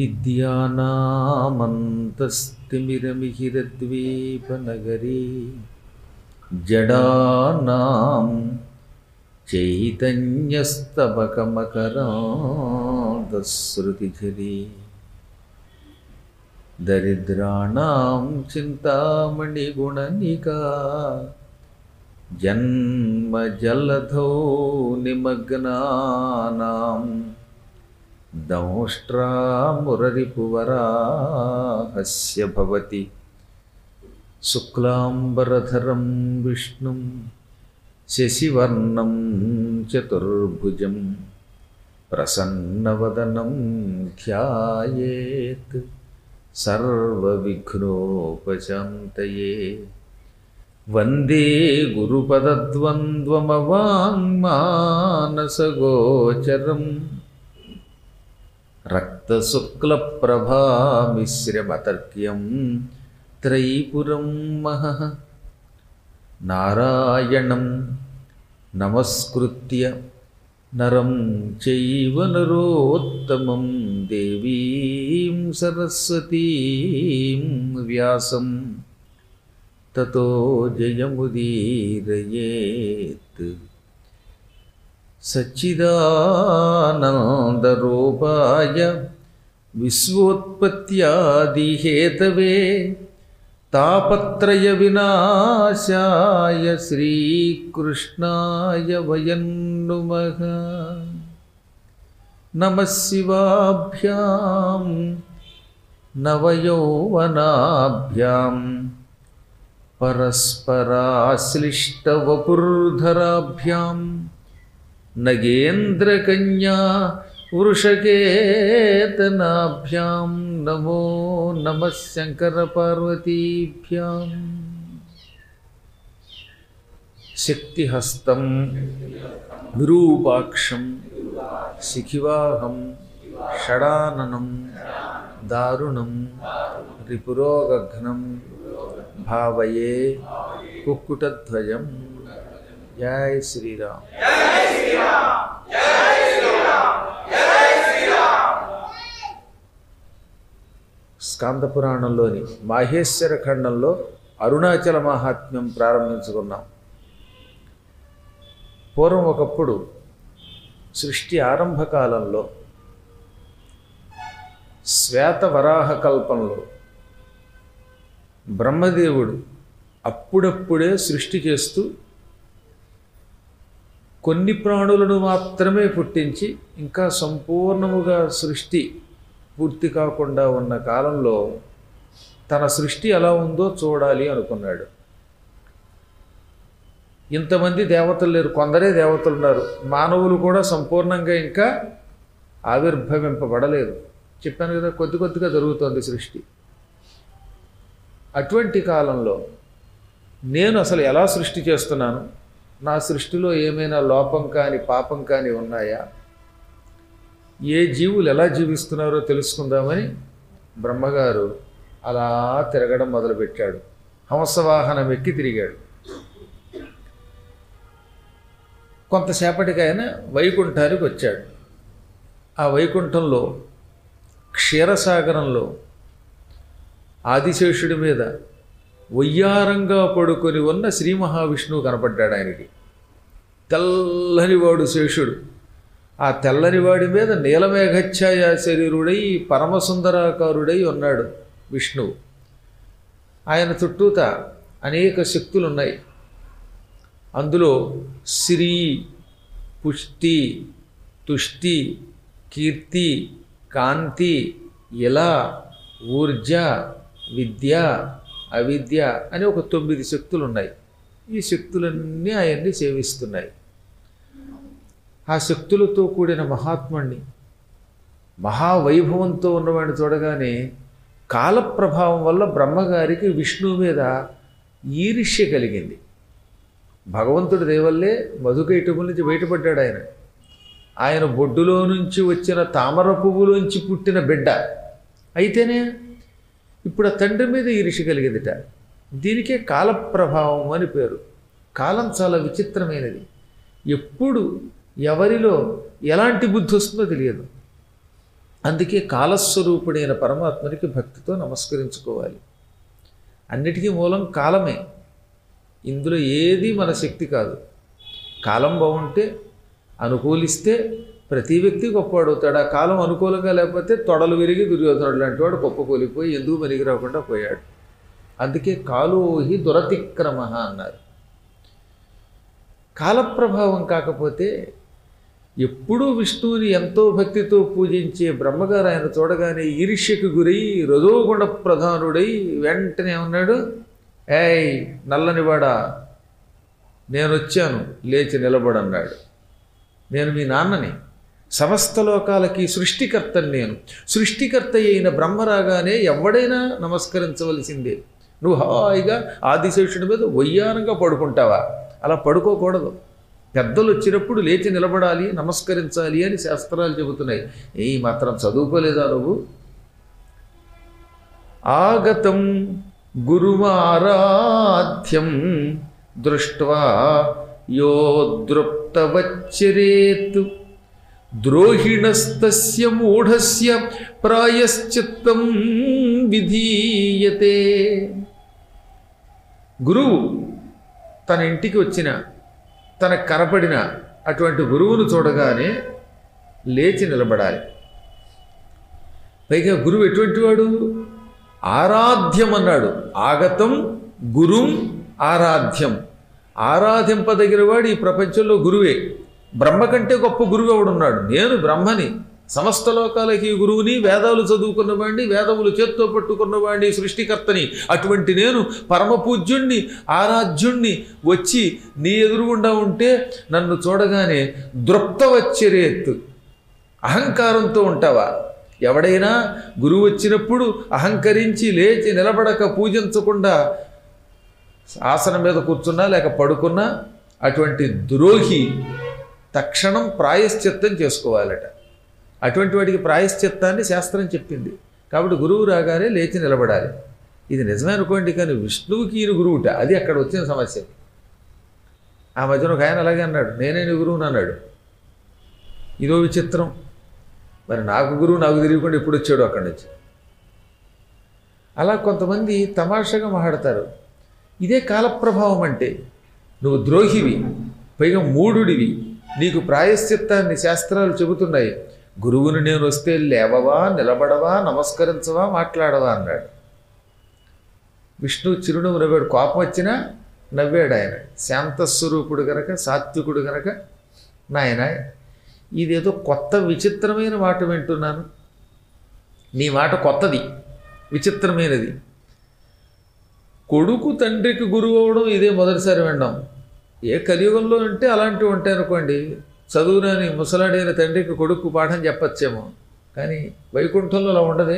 అవిద్యానామంతస్తిమిరమిహిరద్వీపనగరీ జడానాం చైతన్యస్తబకమకరాదశ్రుతిఝరీ దరిద్రాణం చింతామణిగుణనికా జన్మజలధౌ నిమగ్నానాం దంష్ట్రామురరిపువరాహస్య భవతి శుక్లాంబరధరం విష్ణుం శశివర్ణం చతుర్భుజం ప్రసన్నవదనం ధ్యాయేత్ సర్వవిఘ్నోపశాంతయే వందే గురుపదద్వంద్వమవాङ्మానసగోచరం రక్తశుక్లప్రభామిశ్రమతర్క్యం త్రైపురం మహః నారాయణం నమస్కృత్య నరం చైవ నరోత్తమం దేవీం సరస్వతీం వ్యాసం తతో జయముదీరయేత్ సచ్చిదానందరూపాయ విశ్వోత్పత్యాదిహేతవే తాపత్రయ వినాశాయ శ్రీకృష్ణాయ వయం నుమః నమ శివాభ్యాం నవయౌవనాభ్యాం పరస్పరాశ్లిష్టవపుర్ధరాభ్యాం నగేంద్రకన్యా వృషకేతనాభ్యాం నమో నమ శంకరపార్వతీభ్యాం శక్తిహస్తం విరూపాక్షం శిఖివాహం షడాననం దారుణం రిపురోగఘ్నం భావయే కుక్కుటధ్వజం జై శ్రీరామ్ స్కాంద పురాణంలోని మాహేశ్వర ఖండంలో అరుణాచల మహాత్మ్యం ప్రారంభించుకున్నాం పూర్వం ఒకప్పుడు సృష్టి ఆరంభ కాలంలో శ్వేత వరాహ కల్పంలో బ్రహ్మదేవుడు అప్పుడప్పుడే సృష్టి చేస్తూ కొన్ని ప్రాణులను మాత్రమే పుట్టించి ఇంకా సంపూర్ణముగా సృష్టి పూర్తి కాకుండా ఉన్న కాలంలో తన సృష్టి ఎలా ఉందో చూడాలి అనుకున్నాడు ఇంతమంది దేవతలు లేరు కొందరే దేవతలు ఉన్నారు మానవులు కూడా సంపూర్ణంగా ఇంకా ఆవిర్భవింపబడలేదు చెప్పాను కదా కొద్ది కొద్దిగా జరుగుతోంది సృష్టి అటువంటి కాలంలో నేను అసలు ఎలా సృష్టి చేస్తున్నాను నా సృష్టిలో ఏమైనా లోపం కాని పాపం కాని ఉన్నాయా ఏ జీవులు ఎలా జీవిస్తున్నారో తెలుసుకుందామని బ్రహ్మగారు అలా తిరగడం మొదలుపెట్టాడు హంసవాహనం ఎక్కి తిరిగాడు కొంతసేపటికి ఆయన వైకుంఠానికి వచ్చాడు ఆ వైకుంఠంలో క్షీరసాగరంలో ఆదిశేషుడి మీద వయ్యారంగా పడుకొని ఉన్న శ్రీ మహావిష్ణువు కనపడ్డాడు ఆయనకి తెల్లనివాడు శేషుడు ఆ తెల్లనివాడి మీద నీలమేఘఛాయ శరీరుడై పరమసుందరాకారుడై ఉన్నాడు విష్ణువు ఆయన చుట్టూత అనేక శక్తులు ఉన్నాయి అందులో శ్రీ పుష్టి తుష్టి కీర్తి కాంతి ఇలా ఊర్జ విద్య అవిద్య అని ఒక తొమ్మిది శక్తులు ఉన్నాయి ఈ శక్తులన్నీ ఆయన్ని సేవిస్తున్నాయి ఆ శక్తులతో కూడిన మహాత్ముణ్ణి మహావైభవంతో ఉన్నవాడిని చూడగానే కాలప్రభావం వల్ల బ్రహ్మగారికి విష్ణువు మీద ఈర్ష్య కలిగింది భగవంతుడి దేవల్లే మధుకైటముల నుంచి బయటపడ్డాడు ఆయన ఆయన బొడ్డులో నుంచి వచ్చిన తామర పువ్వులోంచి పుట్టిన బిడ్డ అయితేనే ఇప్పుడు ఆ తండ్రి మీద ఈర్ష్య కలిగిందిట దీనికే కాలప్రభావం అని పేరు కాలం చాలా విచిత్రమైనది ఎప్పుడు ఎవరిలో ఎలాంటి బుద్ధి వస్తుందో తెలియదు అందుకే కాలస్వరూపుడైన పరమాత్మనికి భక్తితో నమస్కరించుకోవాలి అన్నిటికీ మూలం కాలమే ఇందులో ఏది మన శక్తి కాదు కాలం బాగుంటే అనుకూలిస్తే ప్రతి వ్యక్తి గొప్పవాడవుతాడు ఆ కాలం అనుకూలంగా లేకపోతే తొడలు విరిగి దుర్యోధనుడు లాంటి వాడు గొప్ప కూలిపోయి ఎందుకు పనికి రాకుండా పోయాడు అందుకే కాలోహి దురతిక్రమ అన్నారు కాలప్రభావం కాకపోతే ఎప్పుడూ విష్ణువుని ఎంతో భక్తితో పూజించే బ్రహ్మగారు ఆయన చూడగానే ఈర్ష్యకు గురై రజోగుణ ప్రధానుడై వెంటనే ఉన్నాడు ఏయ్ నల్లనివాడా నేను వచ్చాను లేచి నిలబడన్నాడు నేను మీ నాన్నని సమస్త లోకాలకి సృష్టికర్తని నేను సృష్టికర్త అయిన బ్రహ్మరాగానే ఎవడైనా నమస్కరించవలసిందే నువ్వు హాయిగా ఆదిశేషుడి మీద వయ్యానంగా పడుకుంటావా అలా పడుకోకూడదు పెద్దలు వచ్చినప్పుడు లేచి నిలబడాలి నమస్కరించాలి అని శాస్త్రాలు చెబుతున్నాయి ఏ మాత్రం చదువుకోలేదా నువ్వు ఆగతం గురుమారాధ్యం దృష్ట్వా యో దృప్తవచ్చరేత్ ద్రోహిణస్తస్య మూఢస్య ప్రాయశ్చిత్తం విధీయతే గురువు తన ఇంటికి వచ్చిన తన కనపడిన అటువంటి గురువును చూడగానే లేచి నిలబడాలి పైగా గురువు ఎటువంటి వాడు ఆరాధ్యం అన్నాడు ఆగతం గురుం ఆరాధ్యం ఆరాధింపదగిన వాడు ఈ ప్రపంచంలో గురువే బ్రహ్మ కంటే గొప్ప గురువు ఎవడున్నాడు నేను బ్రహ్మని సమస్త లోకాలకి గురువుని వేదాలు చదువుకున్నవాడిని వేదములు చేత్తో పట్టుకున్నవాడిని సృష్టికర్తని అటువంటి నేను పరమ పూజ్యుణ్ణి ఆరాధ్యుణ్ణి వచ్చి నీ ఎదురుగుండా ఉంటే నన్ను చూడగానే దృప్తవచ్చరేత్తు అహంకారంతో ఉంటావా ఎవడైనా గురువు వచ్చినప్పుడు అహంకరించి లేచి నిలబడక పూజించకుండా ఆసనం మీద కూర్చున్నా లేక పడుకున్నా అటువంటి ద్రోహి తక్షణం ప్రాయశ్చిత్తం చేసుకోవాలట అటువంటి వాడికి ప్రాయశ్చిత్తాన్ని శాస్త్రం చెప్పింది కాబట్టి గురువు రాగానే లేచి నిలబడాలి ఇది నిజమే అనుకోండి కానీ విష్ణువుకి ఈయన గురువుట అది అక్కడ వచ్చిన సమస్య ఆ మధ్యన ఒక ఆయన అలాగే అన్నాడు నేనే నీ గురువుని అన్నాడు ఇదో విచిత్రం మరి నాకు గురువు నాకు తెలియకుండా ఎప్పుడు వచ్చాడు అక్కడి నుంచి అలా కొంతమంది తమాషాగా మాట్లాడతారు ఇదే కాలప్రభావం అంటే నువ్వు ద్రోహివి పైగా మూఢుడివి నీకు ప్రాయశ్చిత్తాన్ని శాస్త్రాలు చెబుతున్నాయి గురువుని నేను వస్తే లేవవా నిలబడవా నమస్కరించవా మాట్లాడవా అన్నాడు విష్ణు చిరునవ్వు నవ్వాడు కోపం వచ్చినా నవ్వాడు ఆయన శాంతస్వరూపుడు గనక సాత్వికుడు గనక నాయన ఇదేదో కొత్త విచిత్రమైన మాట వింటున్నాను నీ మాట కొత్తది విచిత్రమైనది కొడుకు తండ్రికి గురువు అవడం ఇదే మొదటిసారి వినడం ఏ కలియుగంలో అంటే అలాంటివి ఉంటాయి అనుకోండి చదువురాని ముసలాడైన తండ్రికి కొడుకు పాఠం చెప్పచ్చేమో కానీ వైకుంఠంలో అలా ఉండదే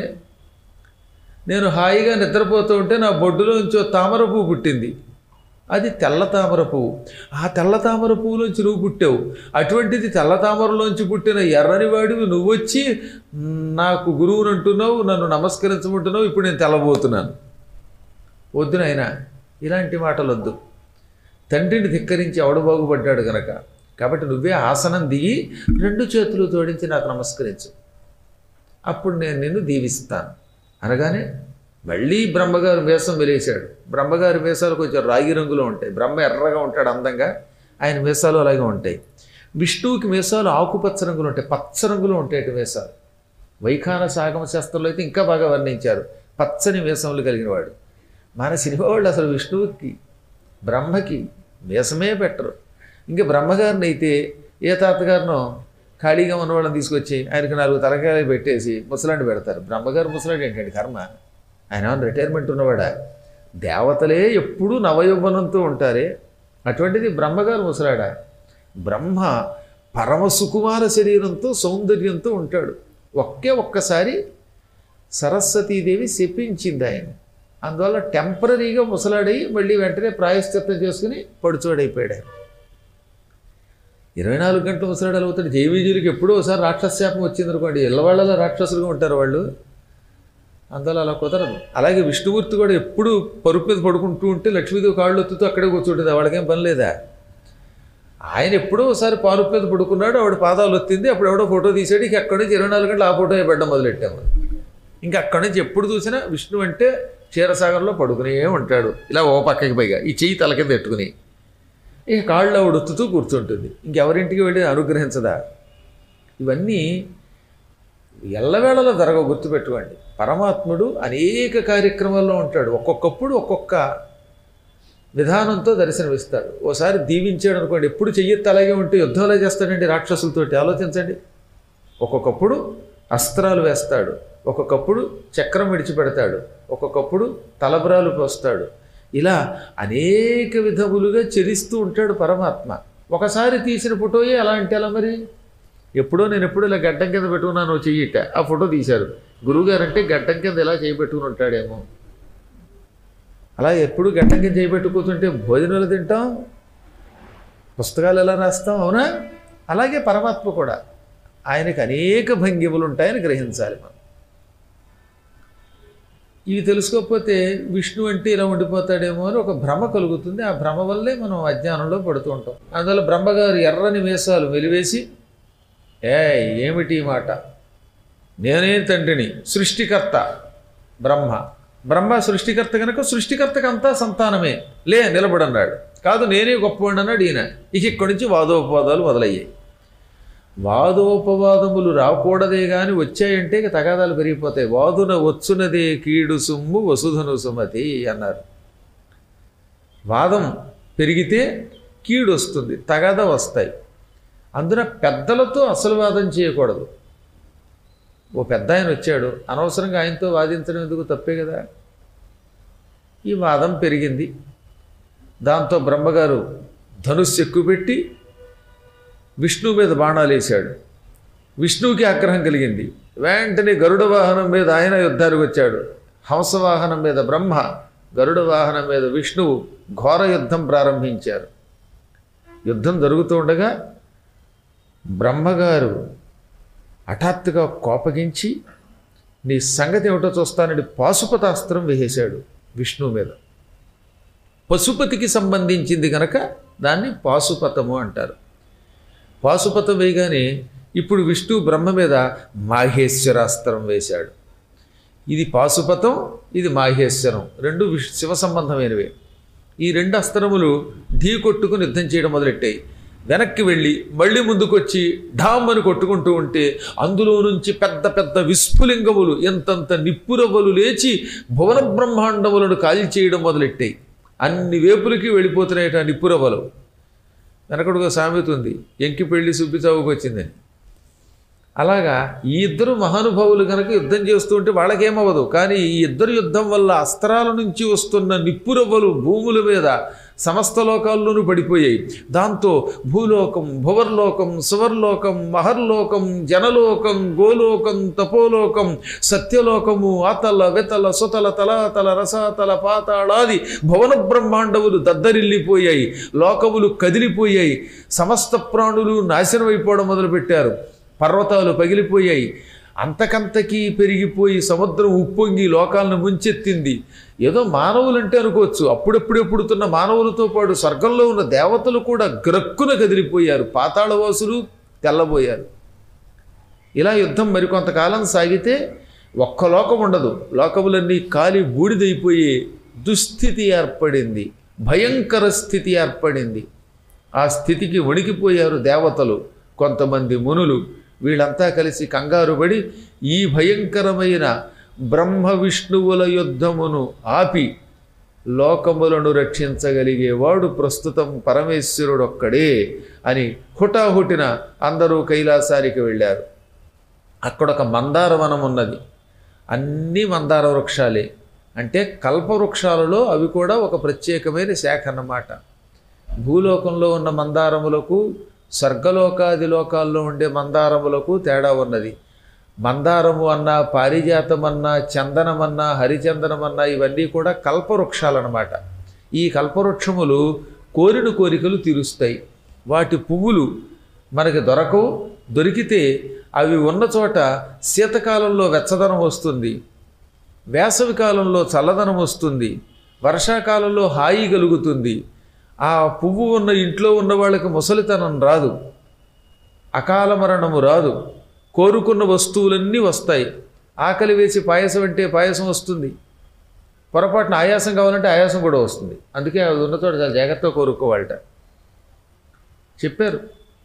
నేను హాయిగా నిద్రపోతూ ఉంటే నా బొడ్డులోంచి ఓ తామర పువ్వు పుట్టింది అది తెల్ల తామర పువ్వు ఆ తెల్ల తామర పువ్వులోంచి నువ్వు పుట్టావు అటువంటిది తెల్ల తామరలోంచి పుట్టిన ఎర్రని వాడివి నువ్వు వచ్చి నాకు గురువుని అంటున్నావు నన్ను నమస్కరించమంటున్నావు ఇప్పుడు నేను తెల్లబోతున్నాను వద్దు నాయనా ఇలాంటి మాటలు వద్దు తండ్రిని ధిక్కరించి ఎవడు బాగుపడ్డాడు గనక కాబట్టి నువ్వే ఆసనం దిగి రెండు చేతులు జోడించి నాకు నమస్కరించు అప్పుడు నేను నిన్ను దీవిస్తాను అనగానే మళ్ళీ బ్రహ్మగారు వేషం వెలేశాడు బ్రహ్మగారి వేషాలు కొంచెం రాగి రంగులో ఉంటాయి బ్రహ్మ ఎర్రగా ఉంటాడు అందంగా ఆయన వేషాలు అలాగే ఉంటాయి విష్ణువుకి వేషాలు ఆకుపచ్చ రంగులు ఉంటాయి పచ్చ రంగులో ఉంటాయి వేషాలు వైఖాన సాగమ శాస్త్రంలో అయితే ఇంకా బాగా వర్ణించారు పచ్చని వేషములు కలిగిన వాడు మన సినిమా వాళ్ళు అసలు విష్ణువుకి బ్రహ్మకి వేషమే పెట్టరు ఇంకా బ్రహ్మగారిని అయితే ఏ తాతగారినో ఖాళీగా ఉన్న వాళ్ళని తీసుకొచ్చి ఆయనకు నాలుగు తలకాయలు పెట్టేసి ముసలాండి పెడతారు బ్రహ్మగారు ముసలాండి ఏంటండి కర్మ ఆయన ఏమన్నా రిటైర్మెంట్ ఉన్నవాడా దేవతలే ఎప్పుడూ నవయౌవనంతో ఉంటారే అటువంటిది బ్రహ్మగారు ముసలాడా బ్రహ్మ పరమ సుకుమార శరీరంతో సౌందర్యంతో ఉంటాడు ఒకే ఒక్కసారి సరస్వతీదేవి శపించింది ఆయన అందువల్ల టెంపరీగా ముసలాడై మళ్ళీ వెంటనే ప్రాయశ్చిత్తం చేసుకుని పడుచోడైపోయాడు ఆయన ఇరవై నాలుగు గంటలు ముసలాడాలు అవుతాడు జైవీజీలకు ఎప్పుడో ఒకసారి రాక్షస శాపం వచ్చింది అనుకోండి ఇళ్ళవాళ్ళలో రాక్షసులుగా ఉంటారు వాళ్ళు అందువల్ల అలా కుదరదు అలాగే విష్ణుమూర్తి కూడా ఎప్పుడు పరుపు మీద పడుకుంటూ ఉంటే లక్ష్మీదేవి కాళ్ళు ఒత్తుతూ అక్కడే కూర్చుంటుంది వాళ్ళకేం పని లేదా ఆయన ఎప్పుడో ఒకసారి పాలు మీద పడుకున్నాడు ఆవిడ పాదాలు వచ్చింది అప్పుడు ఎవడో ఫోటో తీసాడు ఇక అక్కడి నుంచి ఇరవై నాలుగు గంటలు ఆ ఫోటో పెట్టడం మొదలెట్టాము ఇంకా అక్కడి నుంచి ఎప్పుడు చూసినా విష్ణు అంటే క్షీరసాగర్లో పడుకునే ఉంటాడు ఇలా ఓ పక్కకి పైగా ఈ చెయ్యి తల కింద పెట్టుకుని ఇక కాళ్ళు ఆవిడ ఒత్తుతూ కూర్చుంటుంది ఇంకెవరింటికి వెళ్ళి అనుగ్రహించదా ఇవన్నీ ఎల్లవేళలో జరగవు గుర్తుపెట్టుకోండి పరమాత్ముడు అనేక కార్యక్రమాల్లో ఉంటాడు ఒక్కొక్కప్పుడు ఒక్కొక్క విధానంతో దర్శనమిస్తాడు ఓసారి దీవించాడు అనుకోండి ఎప్పుడు చెయ్యెత్తి అలాగే ఉంటే యుద్ధంలో చేస్తాడండి రాక్షసులతోటి ఆలోచించండి ఒక్కొక్కప్పుడు అస్త్రాలు వేస్తాడు ఒక్కొక్కప్పుడు చక్రం విడిచిపెడతాడు ఒక్కొక్కప్పుడు తలబరాలు పోస్తాడు ఇలా అనేక విధములుగా చెరిస్తూ ఉంటాడు పరమాత్మ ఒకసారి తీసిన ఫోటోయే అలా అంటే ఎలా మరి ఎప్పుడో నేను ఎప్పుడు ఇలా గడ్డం కింద పెట్టుకున్నాను చెయ్యిట ఆ ఫోటో తీశారు గురువుగారు అంటే గడ్డం కింద ఎలా చేయబెట్టుకుని ఉంటాడేమో అలా ఎప్పుడు గడ్డం కింద చేయబెట్టు కూర్చుంటే భోజనాలు తింటాం పుస్తకాలు ఎలా రాస్తాం అవునా అలాగే పరమాత్మ కూడా ఆయనకి అనేక భంగిములు ఉంటాయని గ్రహించాలి మనం ఇవి తెలుసుకోకపోతే విష్ణు అంటే ఇలా ఉండిపోతాడేమో అని ఒక భ్రమ కలుగుతుంది ఆ భ్రమ వల్లే మనం అజ్ఞానంలో పడుతూ ఉంటాం అందువల్ల బ్రహ్మగారు ఎర్రని వేషాలు వెలివేసి ఏ ఏమిటి ఈ మాట నేనే తండ్రిని సృష్టికర్త బ్రహ్మ బ్రహ్మ సృష్టికర్త కనుక సృష్టికర్తకు అంతా సంతానమే లే నిలబడన్నాడు కాదు నేనే గొప్పవాడు అన్నాడు ఈయన ఇక ఇక్కడి నుంచి వాదోపవాదాలు మొదలయ్యాయి వాదోపవాదములు రాకూడదే గాని వచ్చాయంటే ఇక తగాదాలు పెరిగిపోతాయి వాదున వచ్చునదే కీడు సుమ్ము వసుధను సుమతి అన్నారు వాదం పెరిగితే కీడు వస్తుంది తగాద వస్తాయి అందున పెద్దలతో అసలు వాదం చేయకూడదు ఓ పెద్ద ఆయన వచ్చాడు అనవసరంగా ఆయనతో వాదించడం ఎందుకు తప్పే కదా ఈ వాదం పెరిగింది దాంతో బ్రహ్మగారు ధనుస్సు ఎక్కుపెట్టి విష్ణు మీద బాణాలు వేశాడు విష్ణువుకి ఆగ్రహం కలిగింది వెంటనే గరుడ వాహనం మీద ఆయన యుద్ధానికి వచ్చాడు హంస వాహనం మీద బ్రహ్మ గరుడ వాహనం మీద విష్ణువు ఘోర యుద్ధం ప్రారంభించారు యుద్ధం జరుగుతూ ఉండగా బ్రహ్మగారు హఠాత్తుగా కోపగించి నీ సంగతి ఏమిటో చూస్తానని పాశుపతాస్త్రం వేసేశాడు విష్ణువు మీద పశుపతికి సంబంధించింది గనక దాన్ని పాశుపతము అంటారు పాశుపతం వేయగానే ఇప్పుడు విష్ణు బ్రహ్మ మీద మాహేశ్వరాస్త్రం వేశాడు ఇది పాశుపతం ఇది మాహేశ్వరం రెండు విష్ శివ సంబంధమైనవే ఈ రెండు అస్త్రములు ఢీ కొట్టుకుని యుద్ధం చేయడం మొదలెట్టాయి వెనక్కి వెళ్ళి మళ్ళీ ముందుకొచ్చి ఢామ్ అని కొట్టుకుంటూ ఉంటే అందులో నుంచి పెద్ద పెద్ద విస్ఫులింగములు ఎంతంత నిప్పురవ్వలు లేచి భువన బ్రహ్మాండములను కాల్చేయడం మొదలెట్టాయి అన్ని వేపులకి వెళ్ళిపోతున్నాయట ఆ నిప్పురవ్వలు వెనకడుగా సామెత ఉంది ఎంకి పెళ్లి సుబ్బి చావుకు వచ్చిందని అలాగా ఈ ఇద్దరు మహానుభావులు కనుక యుద్ధం చేస్తూ ఉంటే వాళ్ళకేమవ్వదు కానీ ఈ ఇద్దరు యుద్ధం వల్ల అస్త్రాల నుంచి వస్తున్న నిప్పురవ్వలు భూముల మీద సమస్త లోకాల్లోనూ పడిపోయాయి దాంతో భూలోకం భువర్లోకం సువర్లోకం మహర్లోకం జనలోకం గోలోకం తపోలోకం సత్యలోకము ఆతల వెతల సుతల తలాతల రసాతల పాతాళాది భువన బ్రహ్మాండములు దద్దరిల్లిపోయాయి లోకములు కదిలిపోయాయి సమస్త ప్రాణులు నాశనం అయిపోవడం మొదలుపెట్టారు పర్వతాలు పగిలిపోయాయి అంతకంతకీ పెరిగిపోయి సముద్రం ఉప్పొంగి లోకాలను ముంచెత్తింది ఏదో మానవులంటే అనుకోవచ్చు అప్పుడప్పుడే పుడుతున్న మానవులతో పాటు స్వర్గంలో ఉన్న దేవతలు కూడా గ్రక్కున కదిలిపోయారు పాతాళవాసులు తెల్లబోయారు ఇలా యుద్ధం మరికొంతకాలం సాగితే ఒక్క లోకం ఉండదు లోకములన్నీ కాలి బూడిదైపోయే దుస్థితి ఏర్పడింది భయంకర స్థితి ఏర్పడింది ఆ స్థితికి వణికిపోయారు దేవతలు కొంతమంది మునులు వీళ్ళంతా కలిసి కంగారుపడి ఈ భయంకరమైన బ్రహ్మ విష్ణువుల యుద్ధమును ఆపి లోకములను రక్షించగలిగేవాడు ప్రస్తుతం పరమేశ్వరుడొక్కడే అని హుటాహుటిన అందరూ కైలాసానికి వెళ్ళారు అక్కడ ఒక మందార వనం ఉన్నది అన్ని మందార వృక్షాలే అంటే కల్పవృక్షాలలో అవి కూడా ఒక ప్రత్యేకమైన శాఖ అన్నమాట భూలోకంలో ఉన్న మందారములకు స్వర్గలోకాది లోకాల్లో ఉండే మందారములకు తేడా ఉన్నది మందారము అన్నా పారిజాతం అన్నా చందనమన్నా హరిచందనమన్నా ఇవన్నీ కూడా కల్పవృక్షాలన్నమాట ఈ కల్పవృక్షములు కోరిన కోరికలు తీరుస్తాయి వాటి పువ్వులు మనకి దొరకవు దొరికితే అవి ఉన్న చోట శీతకాలంలో వెచ్చదనం వస్తుంది వేసవి కాలంలో చల్లదనం వస్తుంది వర్షాకాలంలో హాయి కలుగుతుంది ఆ పువ్వు ఉన్న ఇంట్లో ఉన్న వాళ్ళకి ముసలితనం రాదు అకాల మరణము రాదు కోరుకున్న వస్తువులన్నీ వస్తాయి ఆకలి వేసి పాయసం అంటే పాయసం వస్తుంది పొరపాటున ఆయాసం కావాలంటే ఆయాసం కూడా వస్తుంది అందుకే అది ఉన్న చోట చాలా జాగ్రత్తగా కోరుకోవాలట చెప్పారు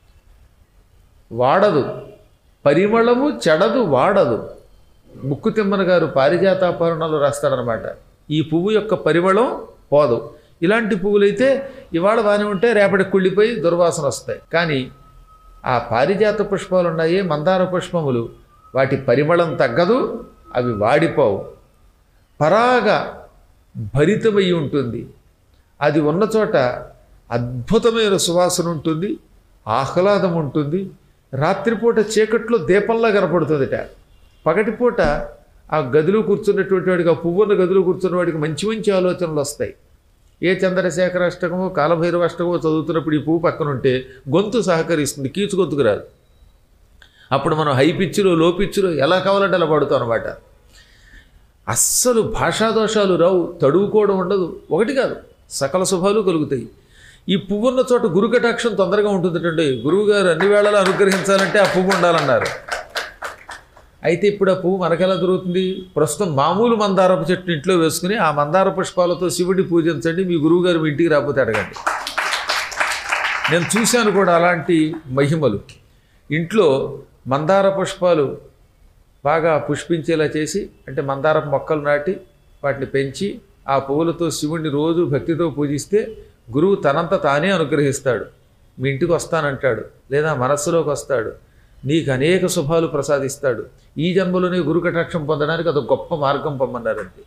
వాడదు పరిమళము చెడదు వాడదు ముక్కు తిమ్మన గారు పారిజాతాపరణలు రాస్తాడనమాట ఈ పువ్వు యొక్క పరిమళం పోదు ఇలాంటి పువ్వులైతే ఇవాళ బాగానే ఉంటే రేపటికి కుళ్ళిపోయి దుర్వాసన వస్తాయి కానీ ఆ పారిజాత పుష్పాలు ఉన్నాయి మందార పుష్పములు వాటి పరిమళం తగ్గదు అవి వాడిపోవు పరాగ భరితమై ఉంటుంది అది ఉన్న చోట అద్భుతమైన సువాసన ఉంటుంది ఆహ్లాదం ఉంటుంది రాత్రిపూట చీకట్లో దీపంలా కనపడుతుందిట పగటిపూట ఆ గదిలో కూర్చున్నటువంటి వాడికి ఆ పువ్వున్న గదిలో కూర్చున్న వాడికి మంచి మంచి ఆలోచనలు వస్తాయి ఏ చంద్రశేఖర అష్టకమో కాలభైరవ అష్టకమో చదువుతున్నప్పుడు ఈ పువ్వు పక్కన ఉంటే గొంతు సహకరిస్తుంది కీచు గొంతుకు రాదు అప్పుడు మనం హై పిచ్చిలో లో పిచ్చిలో ఎలా కావాలంటే అలా పడుతాం అనమాట అస్సలు భాషాదోషాలు రావు తడువుకోవడం ఉండదు ఒకటి కాదు సకల శుభాలు కలుగుతాయి ఈ పువ్వు ఉన్న చోట గురుకటాక్షం తొందరగా ఉంటుందటండి గురువుగారు అన్ని వేళలా అనుగ్రహించాలంటే ఆ పువ్వు ఉండాలన్నారు అయితే ఇప్పుడు ఆ పువ్వు మనకెలా దొరుకుతుంది ప్రస్తుతం మామూలు మందారపు చెట్టు ఇంట్లో వేసుకుని ఆ మందార పుష్పాలతో శివుడిని పూజించండి మీ గురువుగారు మీ ఇంటికి రాకపోతే అడగండి నేను చూశాను కూడా అలాంటి మహిమలు ఇంట్లో మందార పుష్పాలు బాగా పుష్పించేలా చేసి అంటే మందారపు మొక్కలు నాటి వాటిని పెంచి ఆ పువ్వులతో శివుణ్ణి రోజు భక్తితో పూజిస్తే గురువు తనంత తానే అనుగ్రహిస్తాడు మీ ఇంటికి వస్తానంటాడు లేదా మనస్సులోకి వస్తాడు నీకు అనేక శుభాలు ప్రసాదిస్తాడు ఈ జన్మలోనే గురు కటాక్షం పొందడానికి అదొక గొప్ప మార్గం పొమ్మన్నారంతే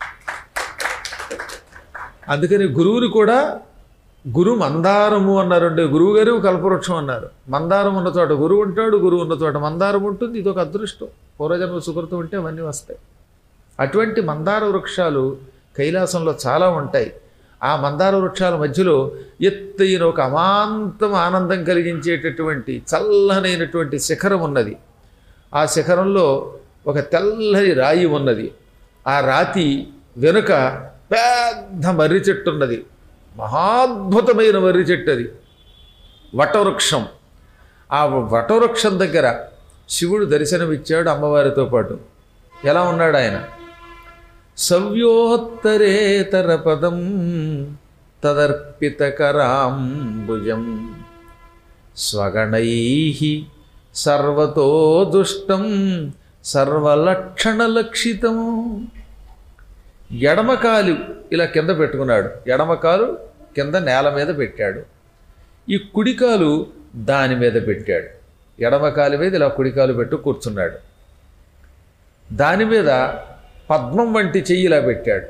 అందుకని గురువుని కూడా గురు మందారము అన్నారండి గురువు గారు కల్పవృక్షం అన్నారు మందారం ఉన్న చోట గురువు ఉంటాడు గురువు ఉన్న చోట మందారం ఉంటుంది ఇదొక అదృష్టం పూర్వజన్మ సుకృతం ఉంటే అవన్నీ వస్తాయి అటువంటి మందార వృక్షాలు కైలాసంలో చాలా ఉంటాయి ఆ మందార వృక్షాల మధ్యలో ఎత్తైన ఒక అమాంతం ఆనందం కలిగించేటటువంటి చల్లనైనటువంటి శిఖరం ఉన్నది ఆ శిఖరంలో ఒక తెల్లని రాయి ఉన్నది ఆ రాతి వెనుక పెద్ద మర్రి చెట్టు ఉన్నది మహాద్భుతమైన మర్రి చెట్టు అది వటవృక్షం ఆ వటవృక్షం దగ్గర శివుడు దర్శనమిచ్చాడు అమ్మవారితో పాటు ఎలా ఉన్నాడు ఆయన సవ్యోత్తరేతర పదం తదర్పితకరాంబుజం స్వగణై సర్వతో దుష్టం సర్వలక్షణలక్షితం ఎడమకాలు ఇలా కింద పెట్టుకున్నాడు ఎడమకాలు కింద నేల మీద పెట్టాడు ఈ కుడికాలు దాని మీద పెట్టాడు ఎడమకాలు మీద ఇలా కుడికాలు పెట్టు కూర్చున్నాడు దాని మీద పద్మం వంటి చెయ్యి ఇలా పెట్టాడు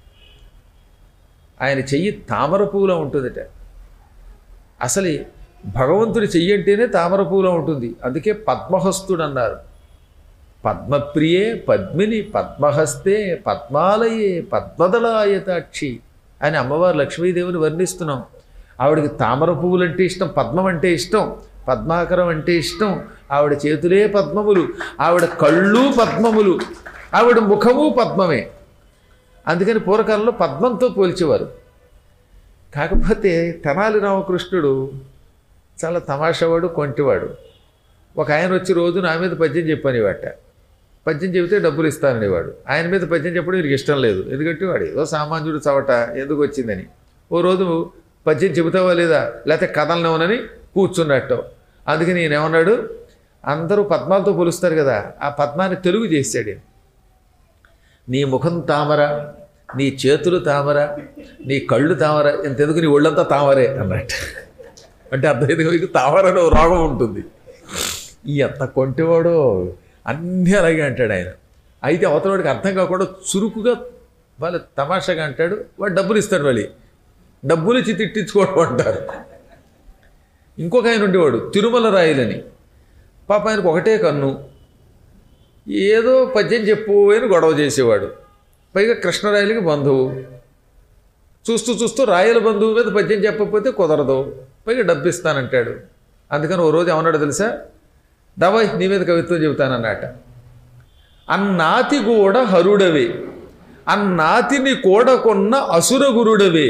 ఆయన చెయ్యి తామర పువ్వులో ఉంటుందట అసలు భగవంతుడి చెయ్యి అంటేనే తామర పువ్వులో ఉంటుంది అందుకే పద్మహస్తుడు అన్నారు పద్మప్రియే పద్మిని పద్మహస్తే పద్మాలయే పద్మదళాయతాక్షి అని అమ్మవారు లక్ష్మీదేవిని వర్ణిస్తున్నాం ఆవిడకి తామర పువ్వులు అంటే ఇష్టం పద్మం అంటే ఇష్టం పద్మాకరం అంటే ఇష్టం ఆవిడ చేతులే పద్మములు ఆవిడ కళ్ళు పద్మములు ఆవిడ ముఖము పద్మమే అందుకని పూర్వకాలంలో పద్మంతో పోల్చేవారు కాకపోతే తెనాలి రామకృష్ణుడు చాలా తమాషావాడు కొంటివాడు ఒక ఆయన వచ్చి రోజు నా మీద పద్యం చెప్పనేవాట పద్యం చెబితే డబ్బులు ఇస్తాననేవాడు ఆయన మీద పద్యం చెప్పడం వీరికి ఇష్టం లేదు ఎందుకంటే వాడు ఏదో సామాన్యుడు చవట ఎందుకు వచ్చిందని ఓ రోజు పద్యం చెబుతావా లేదా లేకపోతే కథలనేమోనని కూర్చున్నట్టు అందుకని నేను ఏమన్నాడు అందరూ పద్మాలతో పోలుస్తారు కదా ఆ పద్మాన్ని తెలుగు చేశాడు ఈయన. నీ ముఖం తామర నీ చేతులు తామర నీ కళ్ళు తామర ఇంతెందుకు నీ ఒళ్ళంతా తామరే అన్నట్టు అంటే అర్థమైంది మీకు తామర అనే ఓ రోగం ఉంటుంది ఈ ఎంత కొంటేవాడో అన్నీ అలాగే అంటాడు ఆయన అయితే అవతల వాడికి అర్థం కాకుండా చురుకుగా వాళ్ళు తమాషాగా అంటాడు వాడు డబ్బులు ఇస్తాడు మళ్ళీ డబ్బులు ఇచ్చి తిట్టించుకోవడం అంటారు ఇంకొక ఆయన ఉండేవాడు తిరుమల రాయలని పాప ఆయనకు ఒకటే కన్ను ఏదో పద్యం చెప్పు అని గొడవ చేసేవాడు పైగా కృష్ణరాయలకి బంధువు చూస్తూ చూస్తూ రాయల బంధువు మీద పద్యం చెప్పకపోతే కుదరదు పైగా డబ్బు ఇస్తానంటాడు అందుకని ఓ రోజు ఏమన్నాడు తెలుసా దవాయ్ నీ మీద కవిత్వం చెబుతానన్నట అన్నాతి కూడా హరుడవే అన్నాతిని కూడకొన్న అసురగురుడవే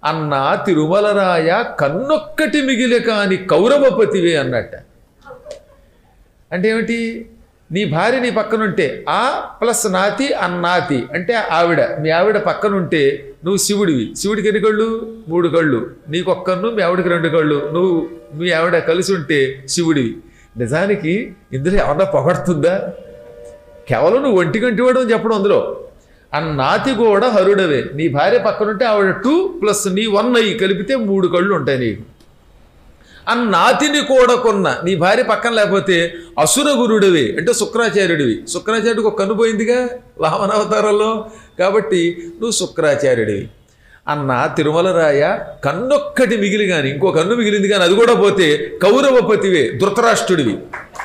అన్నా తిరుమలరాయ కన్నొక్కటి మిగిలి కాని కౌరవపతివే అన్నట్ట అంటే ఏమిటి నీ భార్య నీ పక్కనుంటే ఆ ప్లస్ నాతి అన్నాతి అంటే ఆవిడ మీ ఆవిడ పక్కనుంటే నువ్వు శివుడివి శివుడికి ఎన్ని కళ్ళు మూడు కళ్ళు నీకు ఒక్క కన్ను మీ ఆవిడకి రెండు కళ్ళు నువ్వు మీ ఆవిడ కలిసి ఉంటే శివుడివి నిజానికి ఇందులో ఏమన్నా పొగడుతుందా కేవలం నువ్వు ఒంటి కంటివాడు అని చెప్పడం అందులో అన్నాతి కూడా హరుడవే నీ భార్య పక్కనుంటే ఆవిడ టూ ప్లస్ నీ వన్ అయ్యి కలిపితే మూడు కళ్ళు ఉంటాయి నీకు అన్నాతిని కూడా కొన్న నీ భార్య పక్కన లేకపోతే అసుర గురుడివి అంటే శుక్రాచార్యుడివి శుక్రాచార్యుడికి ఒక కన్ను పోయిందిగా వామనావతారంలో కాబట్టి నువ్వు శుక్రాచార్యుడివి అన్న తిరుమలరాయ కన్నొక్కటి మిగిలి కానీ ఇంకో కన్ను మిగిలింది కానీ అది కూడా పోతే కౌరవపతివే ధృతరాష్ట్రుడివి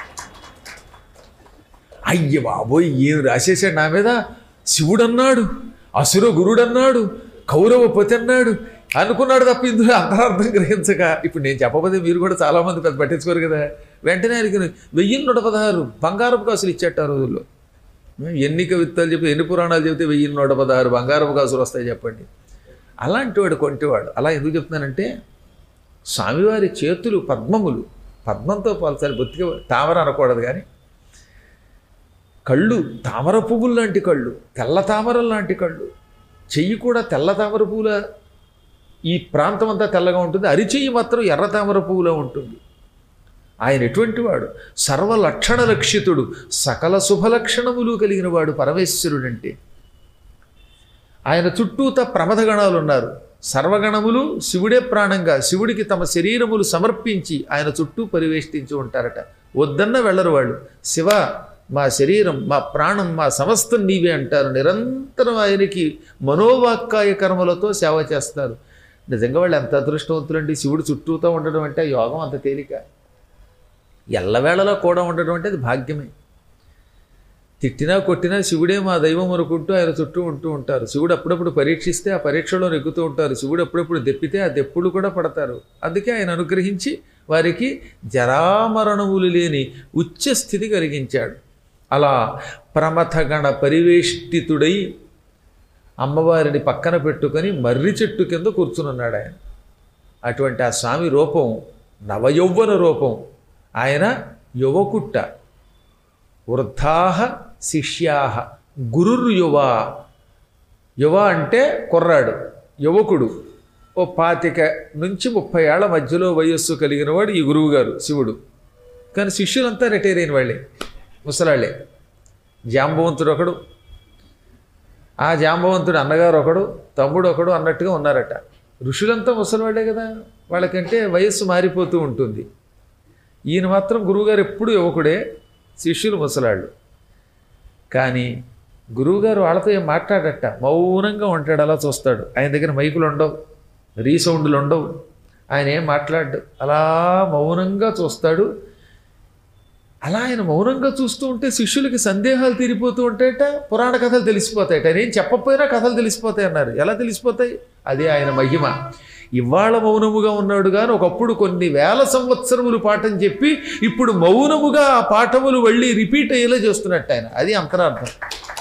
అయ్య బాబోయ్ ఏం రాసేసాడు నా మీద శివుడన్నాడు అసుర గురుడన్నాడు కౌరవపతి అన్నాడు అనుకున్నాడు తప్ప ఇందులో అంతరార్థం గ్రహించక ఇప్పుడు నేను చెప్పబోతే మీరు కూడా చాలామంది పెద్ద పట్టించుకోరు కదా వెంటనే అడిగిన వెయ్యి నూట పదహారు బంగారపు కాసులు ఇచ్చేట ఆ రోజుల్లో ఎన్ని కవిత్వాలు చెప్పి ఎన్ని పురాణాలు చెబితే వెయ్యి నూట పదహారు బంగారపు కాసులు వస్తాయి చెప్పండి అలాంటి వాడు కొంటివాడు అలా ఎందుకు చెప్తున్నానంటే స్వామివారి చేతులు పద్మములు పద్మంతో పోల్చాలి బొత్తిగా తామర అనకూడదు కానీ కళ్ళు తామర పువ్వులు లాంటి కళ్ళు తెల్ల తామర లాంటి కళ్ళు చెయ్యి కూడా తెల్ల తామర పువ్వుల ఈ ప్రాంతం అంతా తెల్లగా ఉంటుంది అరిచెయ్యి మాత్రం ఎర్ర తామర పువ్వులో ఉంటుంది ఆయన ఎటువంటి వాడు సర్వలక్షణ లక్షితుడు సకల శుభలక్షణములు కలిగిన వాడు పరమేశ్వరుడంటే ఆయన చుట్టూత ప్రమథగణాలు ఉన్నారు సర్వగణములు శివుడే ప్రాణంగా శివుడికి తమ శరీరములు సమర్పించి ఆయన చుట్టూ పరివేష్టించి ఉంటారట వద్దన్న వెళ్ళరు వాళ్ళు శివ మా శరీరం మా ప్రాణం మా సమస్తం నీవే అంటారు నిరంతరం ఆయనకి మనోవాక్కాయ కర్మలతో సేవ చేస్తారు నిజంగా వాళ్ళు ఎంత అదృష్టవంతులండి శివుడు చుట్టూతో ఉండడం అంటే ఆ యోగం అంత తేలిక ఎల్లవేళలా కూడా ఉండడం అంటే అది భాగ్యమే తిట్టినా కొట్టినా శివుడే మా దైవం అనుకుంటూ ఆయన చుట్టూ ఉంటూ ఉంటారు శివుడు అప్పుడప్పుడు పరీక్షిస్తే ఆ పరీక్షలో నెగ్గుతూ ఉంటారు శివుడు అప్పుడప్పుడు దెప్పితే ఆ దెప్పులు కూడా పడతారు అందుకే ఆయన అనుగ్రహించి వారికి జరామరణములు లేని ఉచ్చ స్థితి కలిగించాడు అలా ప్రమథగణ పరివేష్టితుడై అమ్మవారిని పక్కన పెట్టుకొని మర్రి చెట్టు కింద కూర్చునున్నాడు ఆయన అటువంటి ఆ స్వామి రూపం నవయౌవన రూపం ఆయన యువకుట్ట వృద్ధాహ శిష్యాహ గురుర్ యువ యువ అంటే కుర్రాడు యువకుడు ఓ పాతిక నుంచి ముప్పై ఏళ్ల మధ్యలో వయస్సు కలిగిన వాడు ఈ గురువు గారు శివుడు కానీ శిష్యులంతా రిటైర్ అయిన వాళ్ళే ముసలాళ్ళే జాంబవంతుడు ఒకడు ఆ జాంబవంతుడు అన్నగారు ఒకడు తమ్ముడు ఒకడు అన్నట్టుగా ఉన్నారట ఋషులంతా ముసలివాళ్లే కదా వాళ్ళకంటే వయస్సు మారిపోతూ ఉంటుంది ఈయన మాత్రం గురువుగారు ఎప్పుడు యువకుడే శిష్యులు ముసలాళ్ళు కానీ గురువుగారు వాళ్ళతో ఏం మాట్లాడట మౌనంగా ఉంటాడు అలా చూస్తాడు ఆయన దగ్గర మైకులు ఉండవు రీసౌండ్లు ఉండవు ఆయన ఏం మాట్లాడు అలా మౌనంగా చూస్తాడు అలా ఆయన మౌనంగా చూస్తూ ఉంటే శిష్యులకి సందేహాలు తీరిపోతూ ఉంటాయట పురాణ కథలు తెలిసిపోతాయట ఆయన ఏం చెప్పకపోయినా కథలు తెలిసిపోతాయి అన్నారు ఎలా తెలిసిపోతాయి అదే ఆయన మహిమ ఇవాళ మౌనముగా ఉన్నాడు కానీ ఒకప్పుడు కొన్ని వేల సంవత్సరములు పాఠం చెప్పి ఇప్పుడు మౌనముగా ఆ పాఠములు వెళ్ళి రిపీట్ అయ్యేలా చేస్తున్నట్టు ఆయన అది అంతరార్థం